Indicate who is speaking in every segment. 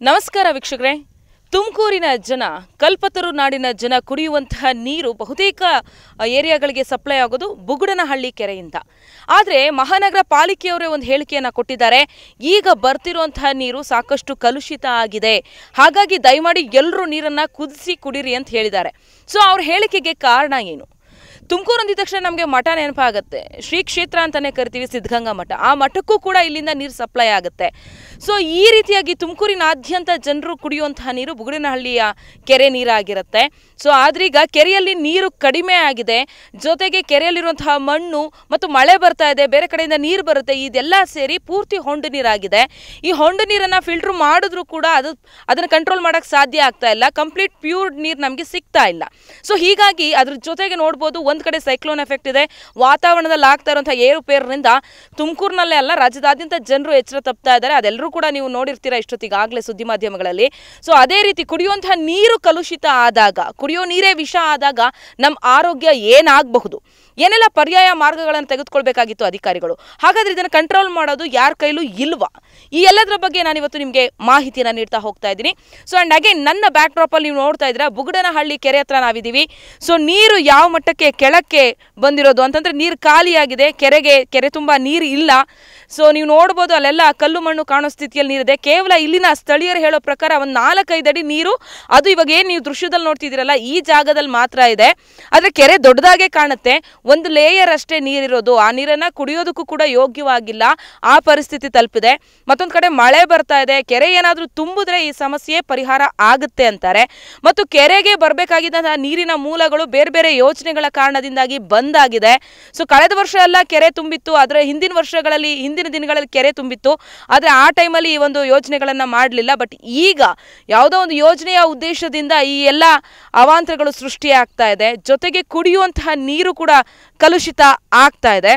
Speaker 1: ನಮಸ್ಕಾರ ವೀಕ್ಷಕರೇ ತುಮಕೂರಿನ ಜನ ಕಲ್ಪತರು ನಾಡಿನ ಜನ ಕುಡಿಯುವಂತಹ ನೀರು ಬಹುತೇಕ ಆ, ಏರಿಯಾಗಳಿಗೆ ಸಪ್ಲೈ ಆಗೋದು ಬುಗುಡನಹಳ್ಳಿ ಕೆರೆಯಿಂದ ಆದರೆ ಮಹಾನಗರ ಪಾಲಿಕೆಯವರೇ ಒಂದು ಹೇಳಿಕೆಯನ್ನು ಕೊಟ್ಟಿದ್ದಾರೆ ಈಗ ಬರ್ತಿರುವಂತಹ ನೀರು ಸಾಕಷ್ಟು ಕಲುಷಿತ ಆಗಿದೆ ಹಾಗಾಗಿ ದಯಮಾಡಿ ಎಲ್ಲರೂ ನೀರನ್ನು ಕುದಿಸಿ ಕುಡೀರಿ ಅಂತ ಹೇಳಿದ್ದಾರೆ ಸೊ ಅವ್ರ ಹೇಳಿಕೆಗೆ ಕಾರಣ ಏನು ತುಮಕೂರು ಅಂದಿದ ತಕ್ಷಣ ನಮಗೆ ಮಠ ನೆನಪಾಗುತ್ತೆ ಶ್ರೀ ಕ್ಷೇತ್ರ ಅಂತಾನೆ ಕರಿತೀವಿ ಸಿದ್ಧಗಂಗಾ ಮಠ ಆ ಮಠಕ್ಕೂ ಕೂಡ ಇಲ್ಲಿಂದ ನೀರು ಸಪ್ಲೈ ಆಗುತ್ತೆ ಸೊ ಈ ರೀತಿಯಾಗಿ ತುಮಕೂರಿನಾದ್ಯಂತ ಜನರು ಕುಡಿಯುವಂತಹ ನೀರು ಬುಗುಡಿನಹಳ್ಳಿಯ ಕೆರೆ ನೀರಾಗಿರುತ್ತೆ ಸೊ ಆದ್ರೀಗ ಕೆರೆಯಲ್ಲಿ ನೀರು ಕಡಿಮೆ ಆಗಿದೆ ಜೊತೆಗೆ ಕೆರೆಯಲ್ಲಿರುವಂತಹ ಮಣ್ಣು ಮತ್ತು ಮಳೆ ಬರ್ತಾ ಇದೆ ಬೇರೆ ಕಡೆಯಿಂದ ನೀರು ಬರುತ್ತೆ ಇದೆಲ್ಲ ಸೇರಿ ಪೂರ್ತಿ ಹೊಂಡು ನೀರಾಗಿದೆ ಈ ಹೊಂಡು ನೀರನ್ನು ಫಿಲ್ಟರ್ ಮಾಡಿದ್ರು ಕೂಡ ಅದು ಅದನ್ನು ಕಂಟ್ರೋಲ್ ಮಾಡೋಕ್ಕೆ ಸಾಧ್ಯ ಆಗ್ತಾ ಇಲ್ಲ ಕಂಪ್ಲೀಟ್ ಪ್ಯೂರ್ ನೀರು ನಮಗೆ ಸಿಗ್ತಾ ಇಲ್ಲ ಸೊ ಹೀಗಾಗಿ ಅದ್ರ ಜೊತೆಗೆ ನೋಡ್ಬೋದು ಒಂದು ಕಡೆ ಸೈಕ್ಲೋನ್ ಎಫೆಕ್ಟ್ ಇದೆ ವಾತಾವರಣದಲ್ಲಿ ಆಗ್ತಾ ಇರುವಂಥ ಏರುಪೇರಿನಿಂದ ತುಮಕೂರಿನಲ್ಲೇ ಅಲ್ಲ ರಾಜ್ಯದಾದ್ಯಂತ ಜನರು ಎಚ್ಚರ ತಪ್ತಾ ಇದ್ದಾರೆ ಅದೆಲ್ಲರೂ ಕೂಡ ನೀವು ನೋಡಿರ್ತೀರಾ ಇಷ್ಟೊತ್ತಿಗಾಗಲೇ ಸುದ್ದಿ ಮಾಧ್ಯಮಗಳಲ್ಲಿ ಸೊ ಅದೇ ರೀತಿ ಕುಡಿಯುವಂತಹ ನೀರು ಕಲುಷಿತ ಆದಾಗ ಕುಡಿಯೋ ನೀರೇ ವಿಷ ಆದಾಗ ನಮ್ಮ ಆರೋಗ್ಯ ಏನಾಗಬಹುದು ಏನೆಲ್ಲ ಪರ್ಯಾಯ ಮಾರ್ಗಗಳನ್ನು ತೆಗೆದುಕೊಳ್ಬೇಕಾಗಿತ್ತು ಅಧಿಕಾರಿಗಳು ಹಾಗಾದ್ರೆ ಇದನ್ನು ಕಂಟ್ರೋಲ್ ಮಾಡೋದು ಯಾರ ಕೈಲೂ ಇಲ್ವಾ ಈ ಎಲ್ಲದರ ಬಗ್ಗೆ ನಾನು ಇವತ್ತು ನಿಮಗೆ ಮಾಹಿತಿಯನ್ನು ನೀಡ್ತಾ ಹೋಗ್ತಾ ಇದ್ದೀನಿ ಸೊ ಅಂಡ್ ಅಗೇನ್ ನನ್ನ ಬ್ಯಾಕ್ ಡ್ರಾಪಲ್ಲಿ ನೀವು ನೋಡ್ತಾ ಇದ್ದೀರಾ ಬುಗುಡನಹಳ್ಳಿ ಕೆರೆ ಹತ್ರ ನಾವಿದ್ದೀವಿ ಸೊ ನೀರು ಯಾವ ಮಟ್ಟಕ್ಕೆ ಕೆಳಕ್ಕೆ ಬಂದಿರೋದು ಅಂತಂದ್ರೆ ನೀರು ಖಾಲಿಯಾಗಿದೆ ಕೆರೆಗೆ ಕೆರೆ ತುಂಬ ನೀರು ಇಲ್ಲ ಸೊ ನೀವು ನೋಡ್ಬೋದು ಅಲ್ಲೆಲ್ಲ ಕಲ್ಲು ಮಣ್ಣು ಕಾಣೋ ಸ್ಥಿತಿಯಲ್ಲಿ ನೀರಿದೆ ಕೇವಲ ಇಲ್ಲಿನ ಸ್ಥಳೀಯರು ಹೇಳೋ ಪ್ರಕಾರ ಒಂದು ನಾಲ್ಕೈದು ಅಡಿ ನೀರು ಅದು ಇವಾಗ ಏನು ನೀವು ದೃಶ್ಯದಲ್ಲಿ ನೋಡ್ತಿದ್ದೀರಲ್ಲ ಈ ಜಾಗದಲ್ಲಿ ಮಾತ್ರ ಇದೆ ಆದರೆ ಕೆರೆ ದೊಡ್ಡದಾಗೆ ಕಾಣುತ್ತೆ ಒಂದು ಲೇಯರ್ ಅಷ್ಟೇ ನೀರಿರೋದು ಆ ನೀರನ್ನ ಕುಡಿಯೋದಕ್ಕೂ ಕೂಡ ಯೋಗ್ಯವಾಗಿಲ್ಲ ಆ ಪರಿಸ್ಥಿತಿ ತಲುಪಿದೆ ಮತ್ತೊಂದು ಕಡೆ ಮಳೆ ಬರ್ತಾ ಇದೆ ಕೆರೆ ಏನಾದರೂ ತುಂಬಿದ್ರೆ ಈ ಸಮಸ್ಯೆ ಪರಿಹಾರ ಆಗುತ್ತೆ ಅಂತಾರೆ ಮತ್ತು ಕೆರೆಗೆ ಬರಬೇಕಾಗಿದ್ದಂತಹ ನೀರಿನ ಮೂಲಗಳು ಬೇರೆ ಬೇರೆ ಯೋಜನೆಗಳ ಕಾರಣದಿಂದಾಗಿ ಬಂದ್ ಆಗಿದೆ ಸೊ ಕಳೆದ ವರ್ಷ ಎಲ್ಲ ಕೆರೆ ತುಂಬಿತ್ತು ಆದರೆ ಹಿಂದಿನ ವರ್ಷಗಳಲ್ಲಿ ಹಿಂದಿನ ದಿನಗಳಲ್ಲಿ ಕೆರೆ ತುಂಬಿತ್ತು ಆದರೆ ಆ ಟೈಮಲ್ಲಿ ಈ ಒಂದು ಯೋಜನೆಗಳನ್ನು ಮಾಡಲಿಲ್ಲ ಬಟ್ ಈಗ ಯಾವುದೋ ಒಂದು ಯೋಜನೆಯ ಉದ್ದೇಶದಿಂದ ಈ ಎಲ್ಲ ಅವಾಂತರಗಳು ಸೃಷ್ಟಿ ಆಗ್ತಾ ಇದೆ ಜೊತೆಗೆ ಕುಡಿಯುವಂತಹ ನೀರು ಕೂಡ ಕಲುಷಿತ ಆಗ್ತಾ ಇದೆ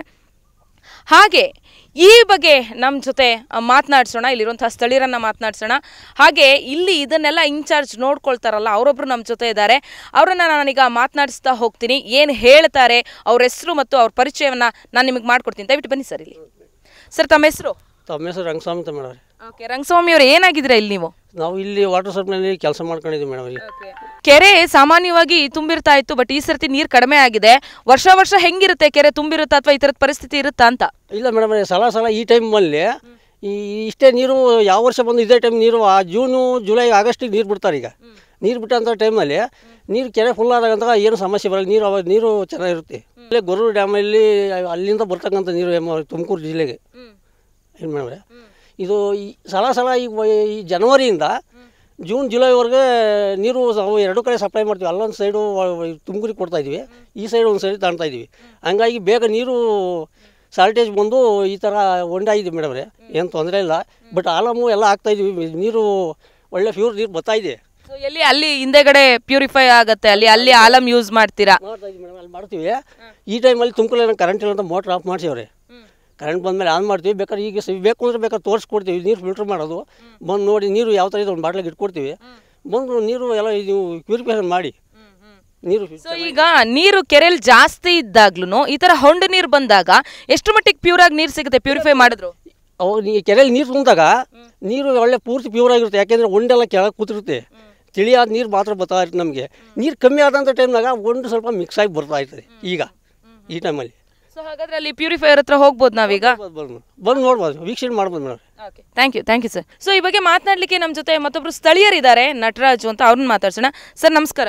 Speaker 1: ಹಾಗೆ ಈ ಬಗ್ಗೆ ನಮ್ಮ ಜೊತೆ ಮಾತನಾಡ್ಸೋಣ ಇಲ್ಲಿರುವಂತಹ ಸ್ಥಳೀಯರನ್ನ ಮಾತನಾಡ್ಸೋಣ ಹಾಗೆ ಇಲ್ಲಿ ಇದನ್ನೆಲ್ಲ ಇನ್ಚಾರ್ಜ್ ನೋಡ್ಕೊಳ್ತಾರಲ್ಲ ಅವರೊಬ್ರು ನಮ್ಮ ಜೊತೆ ಇದ್ದಾರೆ ಅವರನ್ನ ನಾನೀಗ ಮಾತನಾಡಿಸ್ತಾ ಹೋಗ್ತೀನಿ ಏನು ಹೇಳ್ತಾರೆ ಅವ್ರ ಹೆಸರು ಮತ್ತು ಅವ್ರ ಪರಿಚಯವನ್ನ ನಾನು ನಿಮಗೆ ಮಾಡ್ಕೊಡ್ತೀನಿ ದಯವಿಟ್ಟು ಬನ್ನಿ ಸರ್ ಇಲ್ಲಿ ಸರ್ ತಮ್ಮ ಹೆಸರು
Speaker 2: ತಮ್ಮ ಹೆಸರು ರಂಗಸ್ವಾಮಿ ಅಂತ ಮೇಡಮ್
Speaker 1: ಓಕೆ ರಂಗಸ್ವಾಮಿ ಅವರು ಏನಾಗಿದ್ದೀರಾ ಇಲ್ಲಿ ನೀವು
Speaker 2: ನಾವು ಇಲ್ಲಿ ವಾಟರ್ ಸಪ್ಲೈನಲ್ಲಿ ಕೆಲಸ ಮಾಡ್ಕೊಂಡಿದ್ದೀವಿ ಮೇಡಮ್ ಇಲ್ಲಿ
Speaker 1: ಕೆರೆ ಸಾಮಾನ್ಯವಾಗಿ ತುಂಬಿರ್ತಾ ಇತ್ತು ಬಟ್ ಈ ಸರ್ತಿ ನೀರು ಕಡಿಮೆ ಆಗಿದೆ ವರ್ಷ ವರ್ಷ ಹೆಂಗಿರುತ್ತೆ ಕೆರೆ ತುಂಬಿರುತ್ತಾ ಅಥವಾ ಈ ಥರದ ಪರಿಸ್ಥಿತಿ ಇರುತ್ತಾ ಅಂತ
Speaker 2: ಇಲ್ಲ ಮೇಡಮ್ ಸಲ ಸಲ ಈ ಟೈಮಲ್ಲಿ ಈ ಇಷ್ಟೇ ನೀರು ಯಾವ ವರ್ಷ ಬಂದು ಇದೇ ಟೈಮ್ ನೀರು ಆ ಜೂನು ಜುಲೈ ಆಗಸ್ಟಿಗೆ ನೀರು ಬಿಡ್ತಾರೆ ಈಗ ನೀರು ಬಿಟ್ಟಂಥ ಟೈಮಲ್ಲಿ ನೀರು ಕೆರೆ ಫುಲ್ ಆದಾಗಂತ ಏನು ಸಮಸ್ಯೆ ಬರಲ್ಲ ನೀರು ಅವಾಗ ನೀರು ಚೆನ್ನಾಗಿರುತ್ತೆ ಇಲ್ಲೇ ಗೊರೂರು ಡ್ಯಾಮಲ್ಲಿ ಅಲ್ಲಿಂದ ಬರ್ತಕ್ಕಂಥ ನೀರು ಎಮ್ಮ- ತುಮಕೂರು ಜಿಲ್ಲೆಗೆ ಏನು ಮೇಡಮ್ ಇದು ಈ ಸಲ ಸಲ ಈ ವ- ಈ ಜನವರಿಯಿಂದ ಜೂನ್ ಜುಲೈವರೆಗೆ ನೀರು ನಾವು ಎರಡು ಕಡೆ ಸಪ್ಲೈ ಮಾಡ್ತೀವಿ ಅಲ್ಲೊಂದು ಸೈಡು ತುಮಕೂರಿಗೆ ಕೊಡ್ತಾ ಇದ್ದೀವಿ ಈ ಸೈಡ್ ಒಂದು ಸೈಡ್ ತಗೊಳ್ತಾ ಇದ್ದೀವಿ ಹಂಗಾಗಿ ಬೇಗ ನೀರು ಸಾಲ್ಟೇಜ್ ಬಂದು ಈ ಥರ ಹೊಂಡಾಗಿದೆ ಮೇಡಮ್ರೆ ಏನು ತೊಂದರೆ ಇಲ್ಲ ಬಟ್ ಆಲಮು ಎಲ್ಲ ಆಗ್ತಾ ಇದೀವಿ ನೀರು ಒಳ್ಳೆ ಪ್ಯೂರ್ ನೀರು ಬರ್ತಾ ಇದೆ
Speaker 1: ಸೊ ಎಲ್ಲಿ ಅಲ್ಲಿ ಹಿಂದೆಗಡೆ ಪ್ಯೂರಿಫೈ ಆಗತ್ತೆ ಅಲ್ಲಿ ಅಲ್ಲಿ ಆಲಮ್ ಯೂಸ್ ಮಾಡ್ತೀರಾ
Speaker 2: ಮಾಡ್ತಾ ಇದ್ದೀವಿ ಮೇಡಮ್ ಅಲ್ಲಿ ಮಾಡ್ತೀವಿ ಈ ಟೈಮಲ್ಲಿ ತುಮಕೂರಲ್ಲಿ ಕರೆಂಟ್ ಇಲ್ಲ ಅಂತ ಮೋಟ್ರ್ ಆಫ್ ಮಾಡಿಸಿವ್ರೆ ಕರೆಂಟ್ ಬಂದಮೇಲೆ ಆನ್ ಮಾಡ್ತೀವಿ ಬೇಕಾದ್ರೆ ಈಗ ಸ- ಬೇಕು ಅಂದ್ರೆ ಬೇಕಾದ್ರೆ ತೋರಿಸ್ಕೊಡ್ತೀವಿ ನೀರು ಫಿಲ್ಟರ್ ಮಾಡೋದು ಬಂದು ನೋಡಿ ನೀರು ಯಾವ ಥರ ಇದೆ ಒಂದು ಬಾಟ್ಲಿಗೆ ಇಟ್ಕೊಡ್ತೀವಿ ಬಂದು ನೀರು ಎಲ್ಲ ಇದು ಪ್ಯೂರಿಫಿಕೇಷನ್ ಮಾಡಿ ನೀರು
Speaker 1: ಸೊ ಈಗ ನೀರು ಕೆರೆಯಲ್ಲಿ ಜಾಸ್ತಿ ಇದ್ದಾಗ್ಲೂ ಈ ತರ ಹೊಂಡು ನೀರು ಬಂದಾಗ ಎಷ್ಟು ಮಟ್ಟಿಗೆ ಪ್ಯೂರ್ ಆಗಿ ನೀರು ಸಿಗುತ್ತೆ ಪ್ಯೂರಿಫೈ ಮಾಡಿದ್ರು
Speaker 2: ಅವಾಗ ನೀ ಕೆರೆಯಲ್ಲಿ ನೀರು ತುಂಬಿದಾಗ ನೀರು ಒಳ್ಳೆ ಪೂರ್ತಿ ಪ್ಯೂರ್ ಆಗಿರುತ್ತೆ ಯಾಕೆಂದರೆ ಒಂಡೆಲ್ಲ ಕೆಳಗೆ ಕೂತಿರುತ್ತೆ ತಿಳಿಯಾದ ನೀರು ಮಾತ್ರ ಬರ್ತಾ ಇರುತ್ತೆ ನಮಗೆ ನೀರು ಕಮ್ಮಿ ಆದಂಥ ಟೈಮ್ನಾಗ ಒಂದು ಸ್ವಲ್ಪ ಮಿಕ್ಸ್ ಆಗಿ ಬರ್ತಾ ಇರ್ತದೆ ಈಗ ಈ ಟೈಮಲ್ಲಿ
Speaker 1: ಸೊ ಹಾಗಾದ್ರೆ ಅಲ್ಲಿ ಪ್ಯೂರಿಫೈಯರ್ ಹತ್ರ ಹೋಗ್ಬೋದು ನಾವೀಗ
Speaker 2: ಬಂದು ಬಂದು ನೋಡ್ಬೋದು ವೀಕ್ಷಣೆ ಮಾಡ್ಬೋದು madam
Speaker 1: thank you thank you sir so ಈ ಬಗ್ಗೆ ಮಾತನಾಡ್ಲಿಕ್ಕೆ ನಮ್ಮ ಜೊತೆ ಮತ್ತೊಬ್ರು ಸ್ಥಳೀಯರಿದ್ದಾರೆ ನಟರಾಜು ಅಂತ ಅವ್ರನ್ನ ಮಾತಾಡ್ಸೋಣ ಸರ್ ನಮಸ್ಕಾರ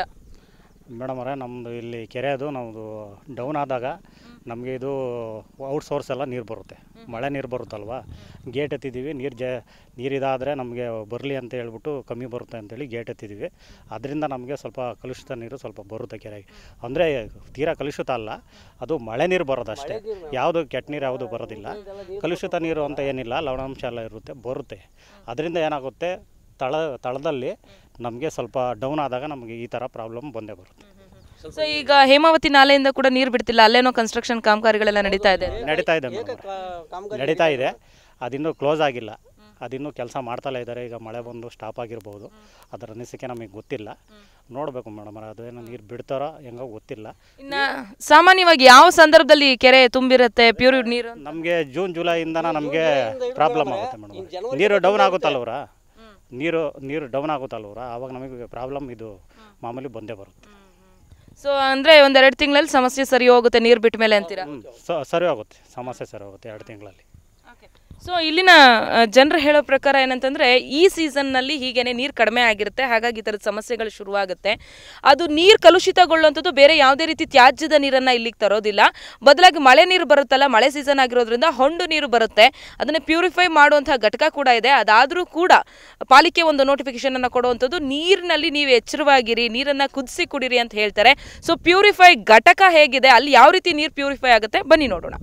Speaker 3: ಮೇಡಮ್ ಅವರೇ ನಮ್ಮದು ಇಲ್ಲಿ ಕೆರೆ ಅದು ನಮ್ಮದು ಡೌನ್ ಆದಾಗ ನಮಗೆ ಇದು ಔಟ್ ಸೋರ್ಸ್ ಎಲ್ಲ ನೀರು ಬರುತ್ತೆ ಮಳೆ ನೀರು ಬರುತ್ತಲ್ವ ಗೇಟ್ ಎತ್ತಿದ್ದೀವಿ ನೀರು ಜ ನೀರು ಇದಾದರೆ ನಮಗೆ ಬರಲಿ ಅಂತ ಹೇಳ್ಬಿಟ್ಟು ಕಮ್ಮಿ ಬರುತ್ತೆ ಅಂತೇಳಿ ಗೇಟ್ ಎತ್ತಿದ್ದೀವಿ ಅದರಿಂದ ನಮಗೆ ಸ್ವಲ್ಪ ಕಲುಷಿತ ನೀರು ಸ್ವಲ್ಪ ಬರುತ್ತೆ ಕೆರೆಗೆ ಅಂದರೆ ತೀರಾ ಕಲುಷಿತ ಅಲ್ಲ ಅದು ಮಳೆ ನೀರು ಬರೋದಷ್ಟೇ ಯಾವುದು ಕೆಟ್ಟ ನೀರು ಯಾವುದು ಬರೋದಿಲ್ಲ ಕಲುಷಿತ ನೀರು ಅಂತ ಏನಿಲ್ಲ ಲವಣಾಂಶ ಎಲ್ಲ ಇರುತ್ತೆ ಬರುತ್ತೆ ಅದರಿಂದ ಏನಾಗುತ್ತೆ ತಳ ತಳದಲ್ಲಿ ನಮಗೆ ಸ್ವಲ್ಪ ಡೌನ್ ಆದಾಗ ನಮಗೆ ಈ ಥರ ಪ್ರಾಬ್ಲಮ್ ಬಂದೇ ಬರುತ್ತೆ
Speaker 1: ಸೊ ಈಗ ಹೇಮಾವತಿ ನಾಲೆಯಿಂದ ಕೂಡ ನೀರು ಬಿಡ್ತಿಲ್ಲ ಅಲ್ಲೇನೋ ಕನ್ಸ್ಟ್ರಕ್ಷನ್ ಕಾಮಗಾರಿಗಳೆಲ್ಲ ನಡೀತಾ ಇದೆ
Speaker 3: ನಡೀತಾ ಇದೆ ಮೇಡಮ್ ನಡೀತಾ ಇದೆ ಅದಿನ್ನೂ ಕ್ಲೋಸ್ ಆಗಿಲ್ಲ ಅದಿನ್ನೂ ಕೆಲಸ ಮಾಡ್ತಲೇ ಇದ್ದಾರೆ ಈಗ ಮಳೆ ಬಂದು ಸ್ಟಾಪ್ ಆಗಿರ್ಬೋದು ಅದರ ಅನಿಸಿಕೆ ನಮಗೆ ಗೊತ್ತಿಲ್ಲ ನೋಡಬೇಕು ಮೇಡಮ್ ಅದೇನೋ ನೀರು ಬಿಡ್ತಾರೋ ಹೆಂಗೋ ಗೊತ್ತಿಲ್ಲ
Speaker 1: ಇನ್ನ ಸಾಮಾನ್ಯವಾಗಿ ಯಾವ ಸಂದರ್ಭದಲ್ಲಿ ಕೆರೆ ತುಂಬಿರುತ್ತೆ ಪ್ಯೂರ್ ನೀರು ಅಂತ?
Speaker 3: ನಮಗೆ ಜೂನ್ ಜುಲೈಯಿಂದನ ನಮಗೆ ಪ್ರಾಬ್ಲಮ್ ಆಗುತ್ತೆ ಮೇಡಮ್ ನೀರು ಡೌನ್ ಆಗುತ್ತಲ್ವರ ನೀರು ನೀರು ಡೌನ್ ಆಗುತ್ತಲ್ವರ ಆವಾಗ ನಮಗೆ ಪ್ರಾಬ್ಲಮ್ ಇದು ಮಾಮೂಲಿ ಬಂದೇ ಬರುತ್ತೆ
Speaker 1: ಸೊ ಅಂದರೆ ಒಂದೆರಡು ತಿಂಗಳಲ್ಲಿ ಸಮಸ್ಯೆ ಸರಿ ಹೋಗುತ್ತೆ ನೀರು ಬಿಟ್ಟ ಮೇಲೆ ಅಂತೀರಾ
Speaker 3: ಹ್ಮ್, ಸ- ಸರಿ ಹೋಗುತ್ತೆ ಸಮಸ್ಯೆ ಸರಿ ಹೋಗುತ್ತೆ ಎರಡು ತಿಂಗಳಲ್ಲಿ
Speaker 1: ಸೊ ಇಲ್ಲಿನ ಜನರು ಹೇಳೋ ಪ್ರಕಾರ ಏನಂತಂದ್ರೆ ಈ ಸೀಸನ್ನಲ್ಲಿ ಹೀಗೇನೆ ನೀರು ಕಡಿಮೆ ಆಗಿರುತ್ತೆ ಹಾಗಾಗಿ ಈ ಥರದ ಸಮಸ್ಯೆಗಳು ಶುರುವಾಗುತ್ತೆ ಅದು ನೀರು ಕಲುಷಿತಗೊಳ್ಳುವಂಥದ್ದು ಬೇರೆ ಯಾವುದೇ ರೀತಿ ತ್ಯಾಜ್ಯದ ನೀರನ್ನು ಇಲ್ಲಿಗೆ ತರೋದಿಲ್ಲ ಬದಲಾಗಿ ಮಳೆ ನೀರು ಬರುತ್ತಲ್ಲ ಮಳೆ ಸೀಸನ್ ಆಗಿರೋದ್ರಿಂದ ಹೊಂಡು ನೀರು ಬರುತ್ತೆ ಅದನ್ನು ಪ್ಯೂರಿಫೈ ಮಾಡುವಂತಹ ಘಟಕ ಕೂಡ ಇದೆ ಅದಾದರೂ ಕೂಡ ಪಾಲಿಕೆ ಒಂದು ನೋಟಿಫಿಕೇಶನ್ ಅನ್ನು ಕೊಡುವಂಥದ್ದು ನೀರಿನಲ್ಲಿ ನೀವು ಎಚ್ಚರವಾಗಿರಿ ನೀರನ್ನು ಕುದಿಸಿ ಕುಡಿರಿ ಅಂತ ಹೇಳ್ತಾರೆ ಸೊ ಪ್ಯೂರಿಫೈ ಘಟಕ ಹೇಗಿದೆ ಅಲ್ಲಿ ಯಾವ ರೀತಿ ನೀರು ಪ್ಯೂರಿಫೈ ಆಗುತ್ತೆ ಬನ್ನಿ ನೋಡೋಣ